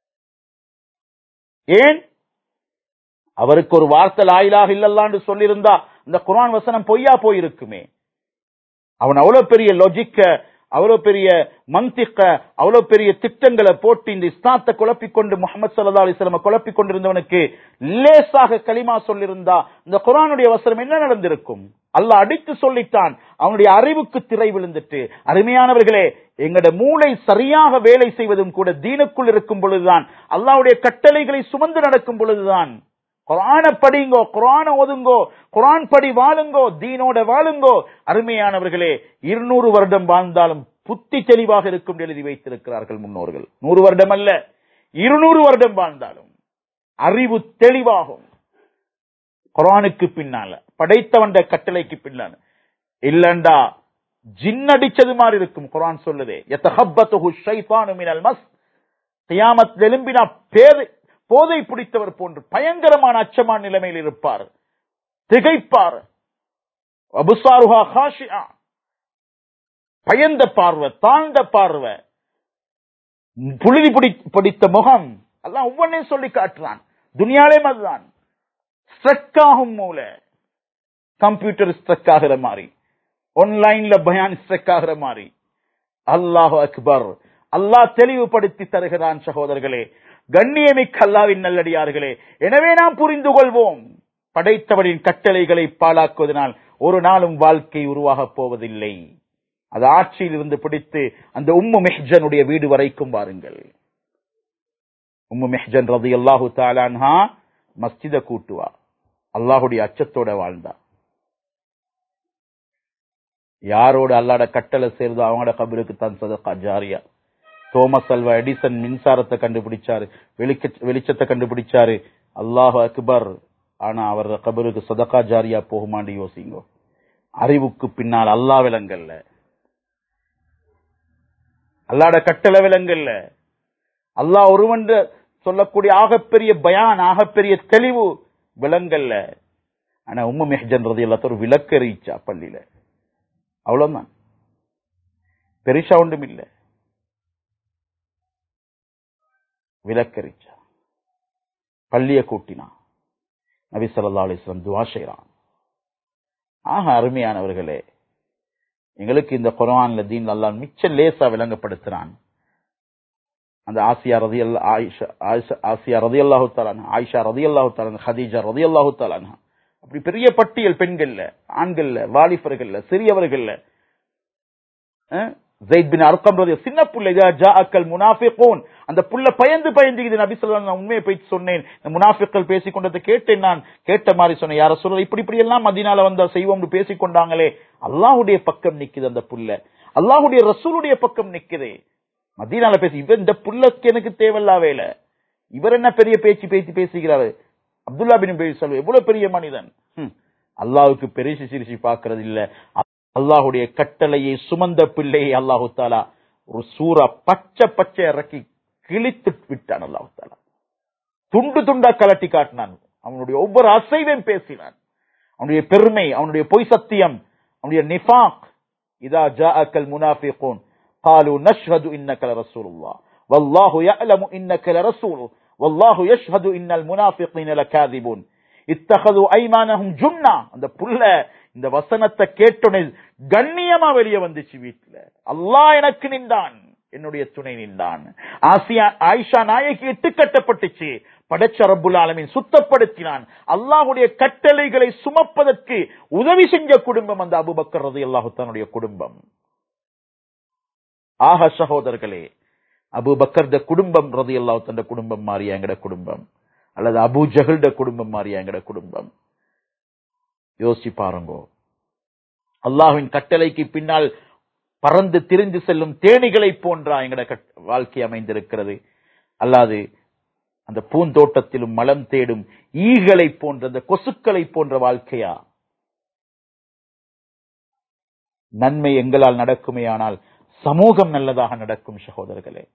ஏன் அவருக்கு ஒரு வார்த்தை லாயிலாக இல்லல்லான்னு சொல்லியிருந்தா இந்த குரான் வசனம் பொய்யா போயிருக்குமே அவன் அவ்வளவு பெரிய லொஜிக்க அவ்வளவு பெரிய மந்திக்க அவ்வளவு பெரிய திட்டங்களை போட்டு இந்த இஸ்லாத்தை குழப்பிக் கொண்டு முகமது சல்லா அலிஸ்லாம குழப்பிக் கொண்டிருந்தவனுக்கு லேசாக களிமா சொல்லியிருந்தா இந்த குரானுடைய வசனம் என்ன நடந்திருக்கும் அல்லாஹ் அடித்து சொல்லிட்டான் அவனுடைய அறிவுக்கு திரை விழுந்துட்டு அருமையானவர்களே எங்கட மூளை சரியாக வேலை செய்வதும் கூட தீனுக்குள் இருக்கும் பொழுதுதான் அல்லாவுடைய கட்டளைகளை சுமந்து நடக்கும் பொழுதுதான் குரான படிங்கோ குரான ஓதுங்கோ குரான் படி வாழுங்கோ தீனோட வாழுங்கோ அருமையானவர்களே இருநூறு வருடம் வாழ்ந்தாலும் புத்தி தெளிவாக இருக்கும் எழுதி வைத்திருக்கிறார்கள் முன்னோர்கள் நூறு வருடம் அல்ல இருநூறு வருடம் வாழ்ந்தாலும் அறிவு தெளிவாகும் குரானுக்கு பின்னால படைத்தவண்ட கட்டளைக்கு பின்னால இல்லண்டா ஜின்னடிச்சது மாதிரி இருக்கும் குரான் சொல்லுதே எத்தஹப்பத்துஹு ஷைத்தானு மினல் மஸ் கியாமத் எழும்பினா பேதை போதை பிடித்தவர் போன்று பயங்கரமான அச்சமான நிலைமையில் இருப்பார் திகைப்பார் அபுசாருஹா ஹாஷியா பயந்த பார்வை தாழ்ந்த பார்வை புழுதி பிடித்த முகம் எல்லாம் ஒவ்வொன்றையும் சொல்லி காட்டுறான் துனியாலே அதுதான் ஸ்ட்ரக் ஆகும் மூல கம்ப்யூட்டர் ஸ்ட்ரக் ஆகிற மாதிரி ஆன்லைன்ல பயான் ஸ்ட்ரக் ஆகிற மாதிரி அல்லாஹு அக்பர் அல்லாஹ் தெளிவுபடுத்தி தருகிறான் சகோதரர்களே கண்ணியமிக்க அல்லாவின் நல்லடியார்களே எனவே நாம் புரிந்து கொள்வோம் படைத்தவரின் கட்டளைகளை பாழாக்குவதனால் ஒரு நாளும் வாழ்க்கை உருவாகப் போவதில்லை அது ஆட்சியில் இருந்து பிடித்து அந்த உம்மு மெஹ்ஜனுடைய வீடு வரைக்கும் வாருங்கள் உம்மு மெஹ்ஜன் ரதி அல்லாஹு தாலான்ஹா மஸ்ஜித கூட்டுவா அல்லாஹுடைய அச்சத்தோட வாழ்ந்தா யாரோட அல்லாட கட்டளை சேர்ந்தோ அவங்களோட கபருக்கு தான் சதகா ஜாரியா தோமஸ் அல்வா எடிசன் மின்சாரத்தை கண்டுபிடிச்சாரு வெளிச்சத்தை கண்டுபிடிச்சாரு அல்லாஹ் அக்பர் ஆனா அவர் கபருக்கு சதகா ஜாரியா போகுமான்னு யோசிங்கோ அறிவுக்கு பின்னால் அல்லா விலங்கல்ல அல்லாட கட்டளை விலங்கல்ல அல்லாஹ் ஒருவன் சொல்லக்கூடிய ஆகப்பெரிய பயான் ஆகப்பெரிய தெளிவு விலங்கல்ல ஆனா உம்ம மெஹஜன்றது எல்லாத்தோரும் விளக்கறிச்சா பள்ளியில அவ்வளவுதான் பெருசா ஒன்றும் இல்ல விளக்கறிச்சா பள்ளிய கூட்டினா நபி ஸல்லல்லாஹு அலைஹி வஸல்லம் துஆ செய்றான் ஆக அருமையானவர்களே எங்களுக்கு இந்த குர்ஆன்ல தீன் அல்லாஹ் மிச்ச லேசா விளங்கப்படுத்துறான் அந்த ஆசியா ரதி ஆயிஷா ஆயிஷா- ஆசியா ரதி அல்லாஹு தாலான் ஆயிஷா ரதி அல்லாஹு தாலான் ஹதீஜா ரதி அல்லாஹு தாலான் அப்படி பெரிய பட்டியல் பெண்கள்ல ஆண்கள்ல வாலிபர்கள்ல சிறியவர்கள்ல அஹ், ஜெயித் பின் அர்க்கம் ரதி சின்ன புள்ள இதா ஜாஅக்கல் முனாஃபிகூன் அந்த புள்ள பயந்து பயந்து இது நபி ஸல்லல்லாஹு நான் உண்மையை போய் சொன்னேன் இந்த முனாஃபிக்கள் பேசிக் கொண்டதை கேட்டேன் நான் கேட்ட மாதிரி சொன்னேன் யார சொல்ல இப்படி இப்படி எல்லாம் மதீனால வந்தா செய்வோம்னு பேசிக் கொண்டாங்களே அல்லாஹ்வுடைய பக்கம் நிக்குது அந்த புள்ள அல்லாஹ்வுடைய ரசூலுடைய பக்கம் நிக்குது மதீனால பேசி இவன் இந்த புள்ளக்கு எனக்கு தேவையில்லா வேலை இவர் என்ன பெரிய பேச்சு பேச்சு பேசுகிறாரு அப்துல்லா பின் பேசி சொல்ல எவ்வளவு பெரிய மனிதன் ஹம். அல்லாஹ்வுக்கு பெருசு சிரிச்சு பார்க்கறது இல்ல அல்லாஹ்வுடைய கட்டளையை சுமந்த பிள்ளையை அல்லாஹு தாலா ஒரு சூறா பச்சை பச்சை இறக்கி கிழித்து விட்டான் அல்லாஹு தாலா துண்டு துண்டா கலட்டி காட்டினான் அவனுடைய ஒவ்வொரு அசைவையும் பேசினான் அவனுடைய பெருமை அவனுடைய பொய் சத்தியம் அவனுடைய நிஃபாக் இதா ஜாஅக்கல் முனாஃபிகூன் قالوا نشهد انك لرسول الله والله يعلم انك لرسول والله يشهد ان المنافقين لكاذبون اتخذوا ايمانهم جنة அந்த புள்ள இந்த வசனத்தை கேட்டோனே கண்ணியமா வெளியே வந்துச்சு வீட்டுல அல்லாஹ் எனக்கு நின்றான் என்னுடைய துணை நின்றான் ஆசியா ஆயிஷா நாயகி இட்டு கட்டப்பட்டுச்சு படைச்ச ரப்புல் ஆலமீன் சுத்தப்படுத்தினான் அல்லாஹ்வுடைய கட்டளைகளை சுமப்பதற்கு உதவி செஞ்ச குடும்பம் அந்த அபூபக்கர் ரலியல்லாஹு தன்னுடைய குடும்பம் ஆக சகோதரர்களே அபு பக்கர்த குடும்பம் ரதி அல்லாஹ் தந்த குடும்பம் மாறிய எங்கட குடும்பம் அல்லது அபு ஜஹல்ட குடும்பம் மாறிய எங்கட குடும்பம் யோசிச்சு பாருங்கோ அல்லாஹ்வின் கட்டளைக்கு பின்னால் பறந்து திரிந்து செல்லும் தேனிகளை போன்றா எங்கட கட்- வாழ்க்கை அமைந்திருக்கிறது அல்லாது அந்த பூந்தோட்டத்திலும் மலம் தேடும் ஈகளை போன்ற அந்த கொசுக்களை போன்ற வாழ்க்கையா நன்மை எங்களால் நடக்குமே ஆனால் சமூகம் நல்லதாக நடக்கும் சகோதரர்களே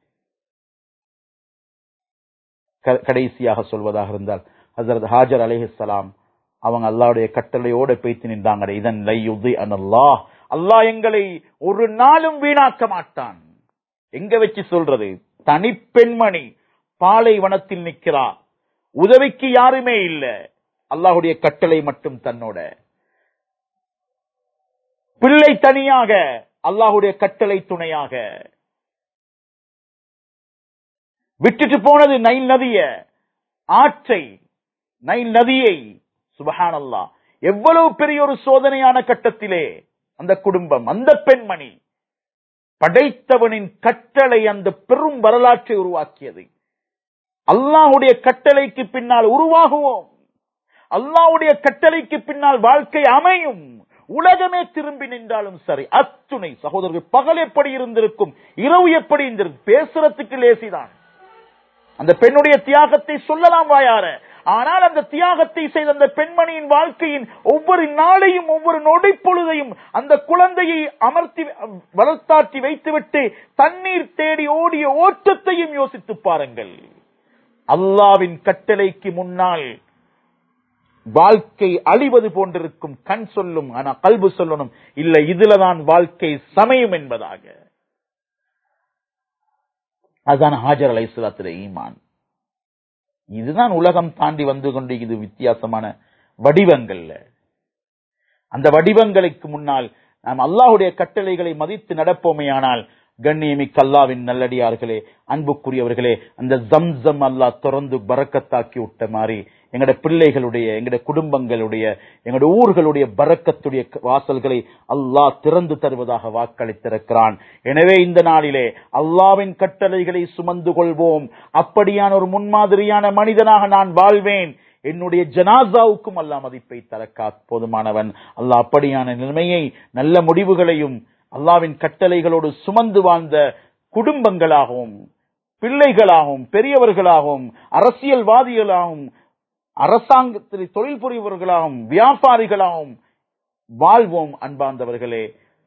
க- கடைசியாக சொல்வதாக இருந்தால் ஹசரத் ஹாஜர் அலைஹிஸ்ஸலாம் அவங்க அல்லாஹ்வுடைய கட்டளையோட பேசி நின்றாங்க இதன் லையுதி அல்லாஹ் அல்லாஹ் எங்களை ஒரு நாளும் வீணாக்க மாட்டான் எங்க வச்சு சொல்றது தனி பெண்மணி பாலைவனத்தில் நிக்கிறா உதவிக்கு யாருமே இல்ல அல்லாஹ்வுடைய கட்டளை மட்டும் தன்னோட பிள்ளை தனியாக அல்லாஹ்வுடைய கட்டளை துணையாக விட்டுட்டு போனது நைல் நதிய ஆற்றை நைல் நதியை சுபஹானல்லா எவ்வளவு பெரிய ஒரு சோதனையான கட்டத்திலே அந்த குடும்பம் அந்த பெண்மணி படைத்தவனின் கட்டளை அந்த பெரும் வரலாற்றை உருவாக்கியது அல்லாஹ்வுடைய கட்டளைக்கு பின்னால் உருவாகுவோம் அல்லாஹ்வுடைய கட்டளைக்கு பின்னால் வாழ்க்கை அமையும் உலகமே திரும்பி நின்றாலும் சரி அத்துணை சகோதரர்கள் பகல் எப்படி இருந்திருக்கும் இரவு எப்படி இருந்திருக்கும் பேசுறதுக்கு லேசிதான் அந்த பெண்ணுடைய தியாகத்தை சொல்லலாம் வாயார ஆனால் அந்த தியாகத்தை செய்த அந்த பெண்மணியின் வாழ்க்கையின் ஒவ்வொரு நாளையும் ஒவ்வொரு நொடி பொழுதையும் அந்த குழந்தையை அமர்த்தி வளர்த்தாற்றி வைத்துவிட்டு தண்ணீர் தேடி ஓடிய ஓட்டத்தையும் யோசித்து பாருங்கள் அல்லாவின் கட்டளைக்கு முன்னால் வாழ்க்கை அழிவது போன்றிருக்கும் கண் சொல்லும் ஆனா கல்பு சொல்லணும் இல்ல இதுலதான் வாழ்க்கை சமயம் என்பதாக அதுதான் ஹாஜர் அலை ஈமான் இதுதான் உலகம் தாண்டி வந்து கொண்டு இது வித்தியாசமான வடிவங்கள்ல அந்த வடிவங்களுக்கு முன்னால் நாம் அல்லாஹ்வுடைய கட்டளைகளை மதித்து நடப்போமேயானால் கண்ணியமிக்க அல்லாவின் நல்லடியார்களே அன்புக்குரியவர்களே அந்த ஜம்சம் அல்லாஹ் திறந்து பரக்கத்தாக்கி விட்ட மாதிரி எங்கட பிள்ளைகளுடைய எங்கட குடும்பங்களுடைய எங்கட ஊர்களுடைய பரக்கத்துடைய வாசல்களை அல்லாஹ் திறந்து தருவதாக வாக்களித்திருக்கிறான் எனவே இந்த நாளிலே அல்லாவின் கட்டளைகளை சுமந்து கொள்வோம் அப்படியான ஒரு முன்மாதிரியான மனிதனாக நான் வாழ்வேன் என்னுடைய ஜனாசாவுக்கும் அல்லாஹ் மதிப்பை தரக்கா போதுமானவன் அல்லாஹ் அப்படியான நிலைமையை நல்ல முடிவுகளையும் அல்லாவின் கட்டளைகளோடு சுமந்து வாழ்ந்த குடும்பங்களாகவும் பிள்ளைகளாகவும் பெரியவர்களாகவும் அரசியல்வாதிகளாகவும் அரசாங்கத்தில் தொழில் புரிபவர்களாகவும் வியாபாரிகளாகவும் வாழ்வோம் அன்பார்ந்தவர்களே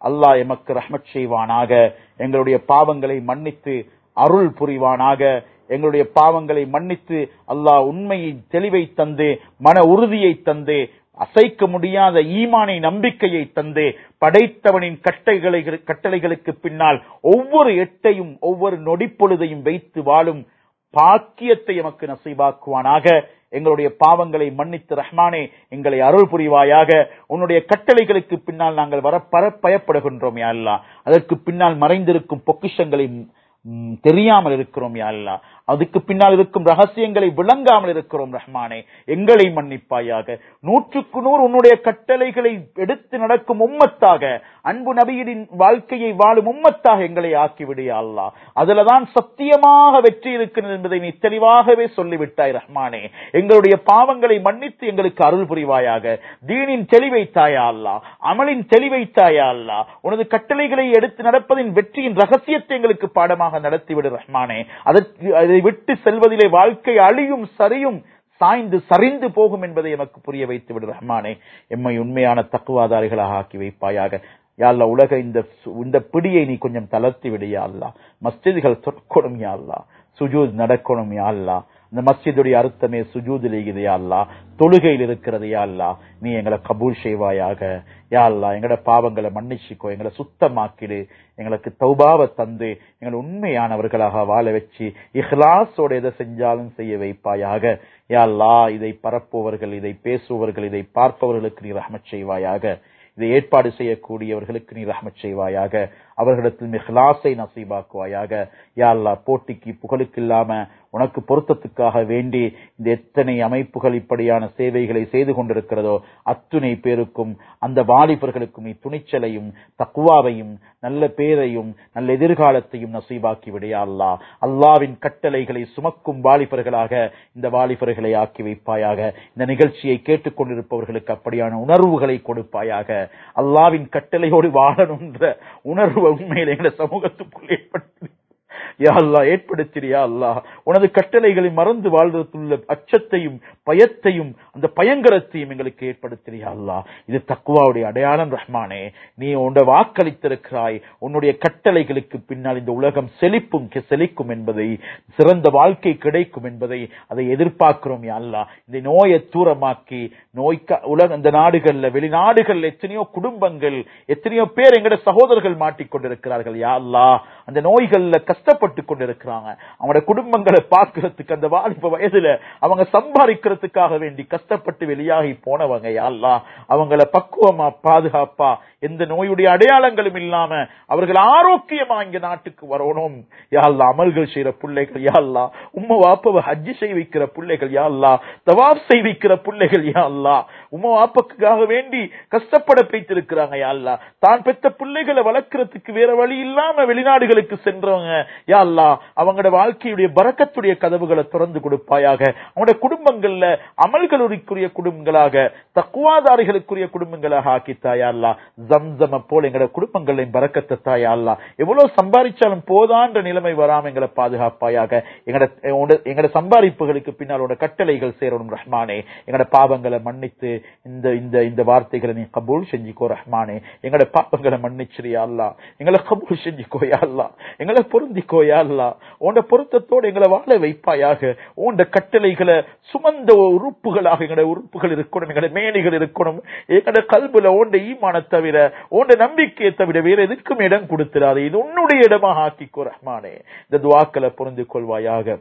அல்லாஹ் எமக்கு ரஹ்மத் செய்வானாக எங்களுடைய பாவங்களை மன்னித்து அருள் புரிவானாக எங்களுடைய பாவங்களை மன்னித்து அல்லாஹ் உண்மையை தெளிவை தந்து மன உறுதியை தந்து அசைக்க முடியாத ஈமானை நம்பிக்கையை தந்து படைத்தவனின் கட்டைகளை கட்டளைகளுக்கு பின்னால் ஒவ்வொரு எட்டையும் ஒவ்வொரு நொடிப்பொழுதையும் வைத்து வாழும் பாக்கியத்தை எமக்கு நசைவாக்குவானாக எங்களுடைய பாவங்களை மன்னித்து ரஹ்மானே எங்களை அருள் புரிவாயாக உன்னுடைய கட்டளைகளுக்கு பின்னால் நாங்கள் வர பர பயப்படுகின்றோம் யா அல்லாஹ் அதற்கு பின்னால் மறைந்திருக்கும் பொக்கிஷங்களை ம், தெரியாமல் இருக்கிறோம் யா அல்லாஹ் அதுக்கு பின்னால் இருக்கும் ரகசியங்களை விளங்காமல் இருக்கிறோம் ரஹ்மானே எங்களை மன்னிப்பாயாக நூற்றுக்கு நூறு உன்னுடைய கட்டளைகளை எடுத்து நடக்கும் உம்மத்தாக அன்பு நபியின் வாழ்க்கையை வாழும் உம்மத்தாக எங்களை ஆக்கிவிடு யா அல்லாஹ் அதுலதான் சத்தியமாக வெற்றி இருக்கிறது என்பதை நீ தெளிவாகவே சொல்லிவிட்டாய் ரஹ்மானே எங்களுடைய பாவங்களை மன்னித்து எங்களுக்கு அருள் புரிவாயாக தீனின் தெளிவை தாயா அல்லா அமலின் தெளிவை தாயா அல்லா உனது கட்டளைகளை எடுத்து நடப்பதின் வெற்றியின் ரகசியத்தை எங்களுக்கு பாடமாக நடத்திவிடு ரஹ்மானே அதற்கு அதை விட்டு செல்வதிலே வாழ்க்கை அழியும் சரியும் சாய்ந்து சரிந்து போகும் என்பதை எமக்கு புரிய வைத்து விடு ரஹ்மானே எம்மை உண்மையான தக்குவாதாரிகளாக ஆக்கி வைப்பாயாக யாழ்லா உலக இந்த சு- இந்த பிடியை நீ கொஞ்சம் தளர்த்தி விடு யா அல்லாஹ் மஸ்ஜிதுகள் தொற்கணும் யா அல்லாஹ் சுஜூத் நடக்கணும் யா அல்லாஹ் இந்த மஸ்ஜிதுடைய அர்த்தமே சுஜூதில் இருக்குது யா அல்லாஹ் தொழுகையில் இருக்கிறது யா அல்லாஹ் நீ எங்களை கபூல் செய்வாயாக யா அல்லாஹ் எங்களோட பாவங்களை மன்னிச்சுக்கோ எங்களை சுத்தமாக்கிடு எங்களுக்கு தௌபாவை தந்து எங்களை உண்மையானவர்களாக வாழ வச்சு இஹ்லாஸோட எதை செஞ்சாலும் செய்ய வைப்பாயாக யா அல்லாஹ் இதை பரப்புவர்கள் இதை பேசுபவர்கள் இதை பார்ப்பவர்களுக்கு நீ ரஹ்மத் செய்வாயாக இதை ஏற்பாடு செய்யக்கூடியவர்களுக்கு நீ ரஹ்மத் செய்வாயாக அவர்களிடத்தில் மிஹ்லாஸை நசீபாக்குவாயாக யா அல்லாஹ் போட்டிக்கு புகழுக்கு இல்லாம உனக்கு பொருத்தத்துக்காக வேண்டி இந்த எத்தனை அமைப்புகள் இப்படியான சேவைகளை செய்து கொண்டிருக்கிறதோ அத்துணை பேருக்கும் அந்த வாலிபர்களுக்கும் நீ துணிச்சலையும் தக்குவாவையும் நல்ல பேரையும் நல்ல எதிர்காலத்தையும் நசீபாக்கி விடையா அல்லாஹ் அல்லாவின் கட்டளைகளை சுமக்கும் வாலிபர்களாக இந்த வாலிபர்களை ஆக்கி வைப்பாயாக இந்த நிகழ்ச்சியை கேட்டுக்கொண்டிருப்பவர்களுக்கு அப்படியான உணர்வுகளை கொடுப்பாயாக அல்லாவின் கட்டளையோடு வாழணுன்ற உணர்வு உண்மையில் எங்களை சமூகத்துக்குள் ஏற்படுத்தி யா அல்லாஹ் ஏற்படுத்தியா அல்லாஹ் உனது கட்டளைகளை மறந்து வாழ்வதற்குள்ள அச்சத்தையும் பயத்தையும் அந்த பயங்கரத்தையும் எங்களுக்கு ஏற்படுத்தியா அல்லாஹ் இது தக்குவாவுடைய அடையாளம் ரஹ்மானே நீ உன்னுடைய வாக்களித்திருக்கிறாய் உன்னுடைய கட்டளைகளுக்கு பின்னால் இந்த உலகம் செழிப்பும் கெ- செழிக்கும் என்பதை சிறந்த வாழ்க்கை கிடைக்கும் என்பதை அதை எதிர்பார்க்கிறோம் யா அல்லாஹ் இந்த நோயை தூரமாக்கி நோய்க்க உலக இந்த நாடுகள்ல வெளிநாடுகள்ல எத்தனையோ குடும்பங்கள் எத்தனையோ பேர் எங்கட சகோதரர்கள் மாட்டிக்கொண்டிருக்கிறார்கள் யா அல்லாஹ் அந்த நோய்கள்ல கஷ்டப்பட்டு கொண்டிருக்கிறாங்க அவங்களோட குடும்பங்களை பார்க்கிறதுக்கு அந்த வாலிப வயதுல அவங்க சம்பாதிக்கிறதுக்காக வேண்டி கஷ்டப்பட்டு வெளியாகி போனவங்க யா அல்லாஹ் அவங்கள பக்குவமா பாதுகாப்பா எந்த நோயுடைய அடையாளங்களும் இல்லாம அவர்கள் ஆரோக்கியமா இங்க நாட்டுக்கு வரணும் யா அல்லாஹ் அமல்கள் செய்யற பிள்ளைகள் யா அல்லாஹ் உம்ம வாப்பவ ஹஜ்ஜி செய்ய வைக்கிற பிள்ளைகள் யா அல்லாஹ் தவாப் செய்ய வைக்கிற பிள்ளைகள் யா அல்லாஹ் உம்ம வாப்பக்குக்காக வேண்டி கஷ்டப்பட வைத்திருக்கிறாங்க யா அல்லாஹ் தான் பெத்த பிள்ளைகளை வளர்க்கறதுக்கு வேற வழி இல்லாம வெளிநாடுகளுக்கு சென்றவங்க யா அல்லாஹ் அவங்களோட வாழ்க்கையுடைய பரக்கத்துடைய கதவுகளை திறந்து கொடுப்பாயாக அவங்களோட குடும்பங்கள்ல அமல்களுக்குரிய குடும்பங்களாக தக்குவாதாரிகளுக்குரிய குடும்பங்களாக ஆக்கித்தாயா அல்லா ஜம்சம போல எங்களோட குடும்பங்களையும் பறக்கத்தை தாயா அல்லா எவ்வளவு சம்பாதிச்சாலும் போதான்ற நிலைமை வராம எங்களை பாதுகாப்பாயாக எங்கட உன்னோட- எங்கட சம்பாதிப்புகளுக்கு பின்னால் உன்னோட கட்டளைகள் சேரணும் ரஹ்மானே எங்கட பாவங்களை மன்னித்து இந்த இந்த இந்த வார்த்தைகளை நீ கபூல் செஞ்சுக்கோ ரஹ்மானே எங்கட பாவங்களை மன்னிச்சிரியா அல்லா எங்களை கபூல் செஞ்சுக்கோ யா அல்லா எங்களை பொருந்திக்கோ யா அல்லா உன்னோட பொருத்தத்தோடு எங்களை வாழ வைப்பாயாக உன்னோட கட்டளைகளை சுமந்த உறுப்புகளாக எங்கட உறுப்புகள் இருக்கணும் எங்கட மேனிகள் இருக்கணும் எங்கட கல்புல உண்ட ஈமான தவிர உண்ட நம்பிக்கையை தவிர வேற எதுக்கும் இடம் கொடுத்துடாது இது உன்னுடைய இடமாக ஆக்கிக்கோ ரஹ்மானே இந்த துவாக்களை புரிந்து கொள்வாயாக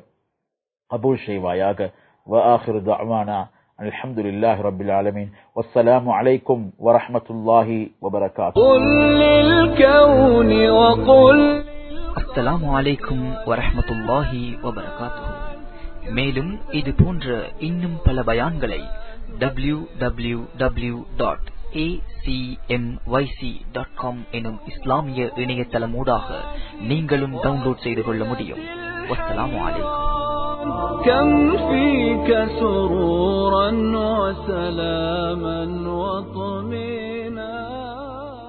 அபூ செய்வாயாக وآخر دعوانا أن الحمد لله رب العالمين والسلام عليكم ورحمة الله وبركاته قل للكون وقل அஸ்ஸலாமு அலைக்கும் வரஹ்மத்துல்லாஹி வபரகாத்துஹு மேலும் இது போன்ற இன்னும் பல பயான்களை W W W dot dot com எனும் இஸ்லாமிய இணையதளமூடாக நீங்களும் டவுன்லோட் செய்து கொள்ள முடியும் வஸ்ஸலாமு அலைக்கும் كم فيك سرورا وسلاما وطمئنا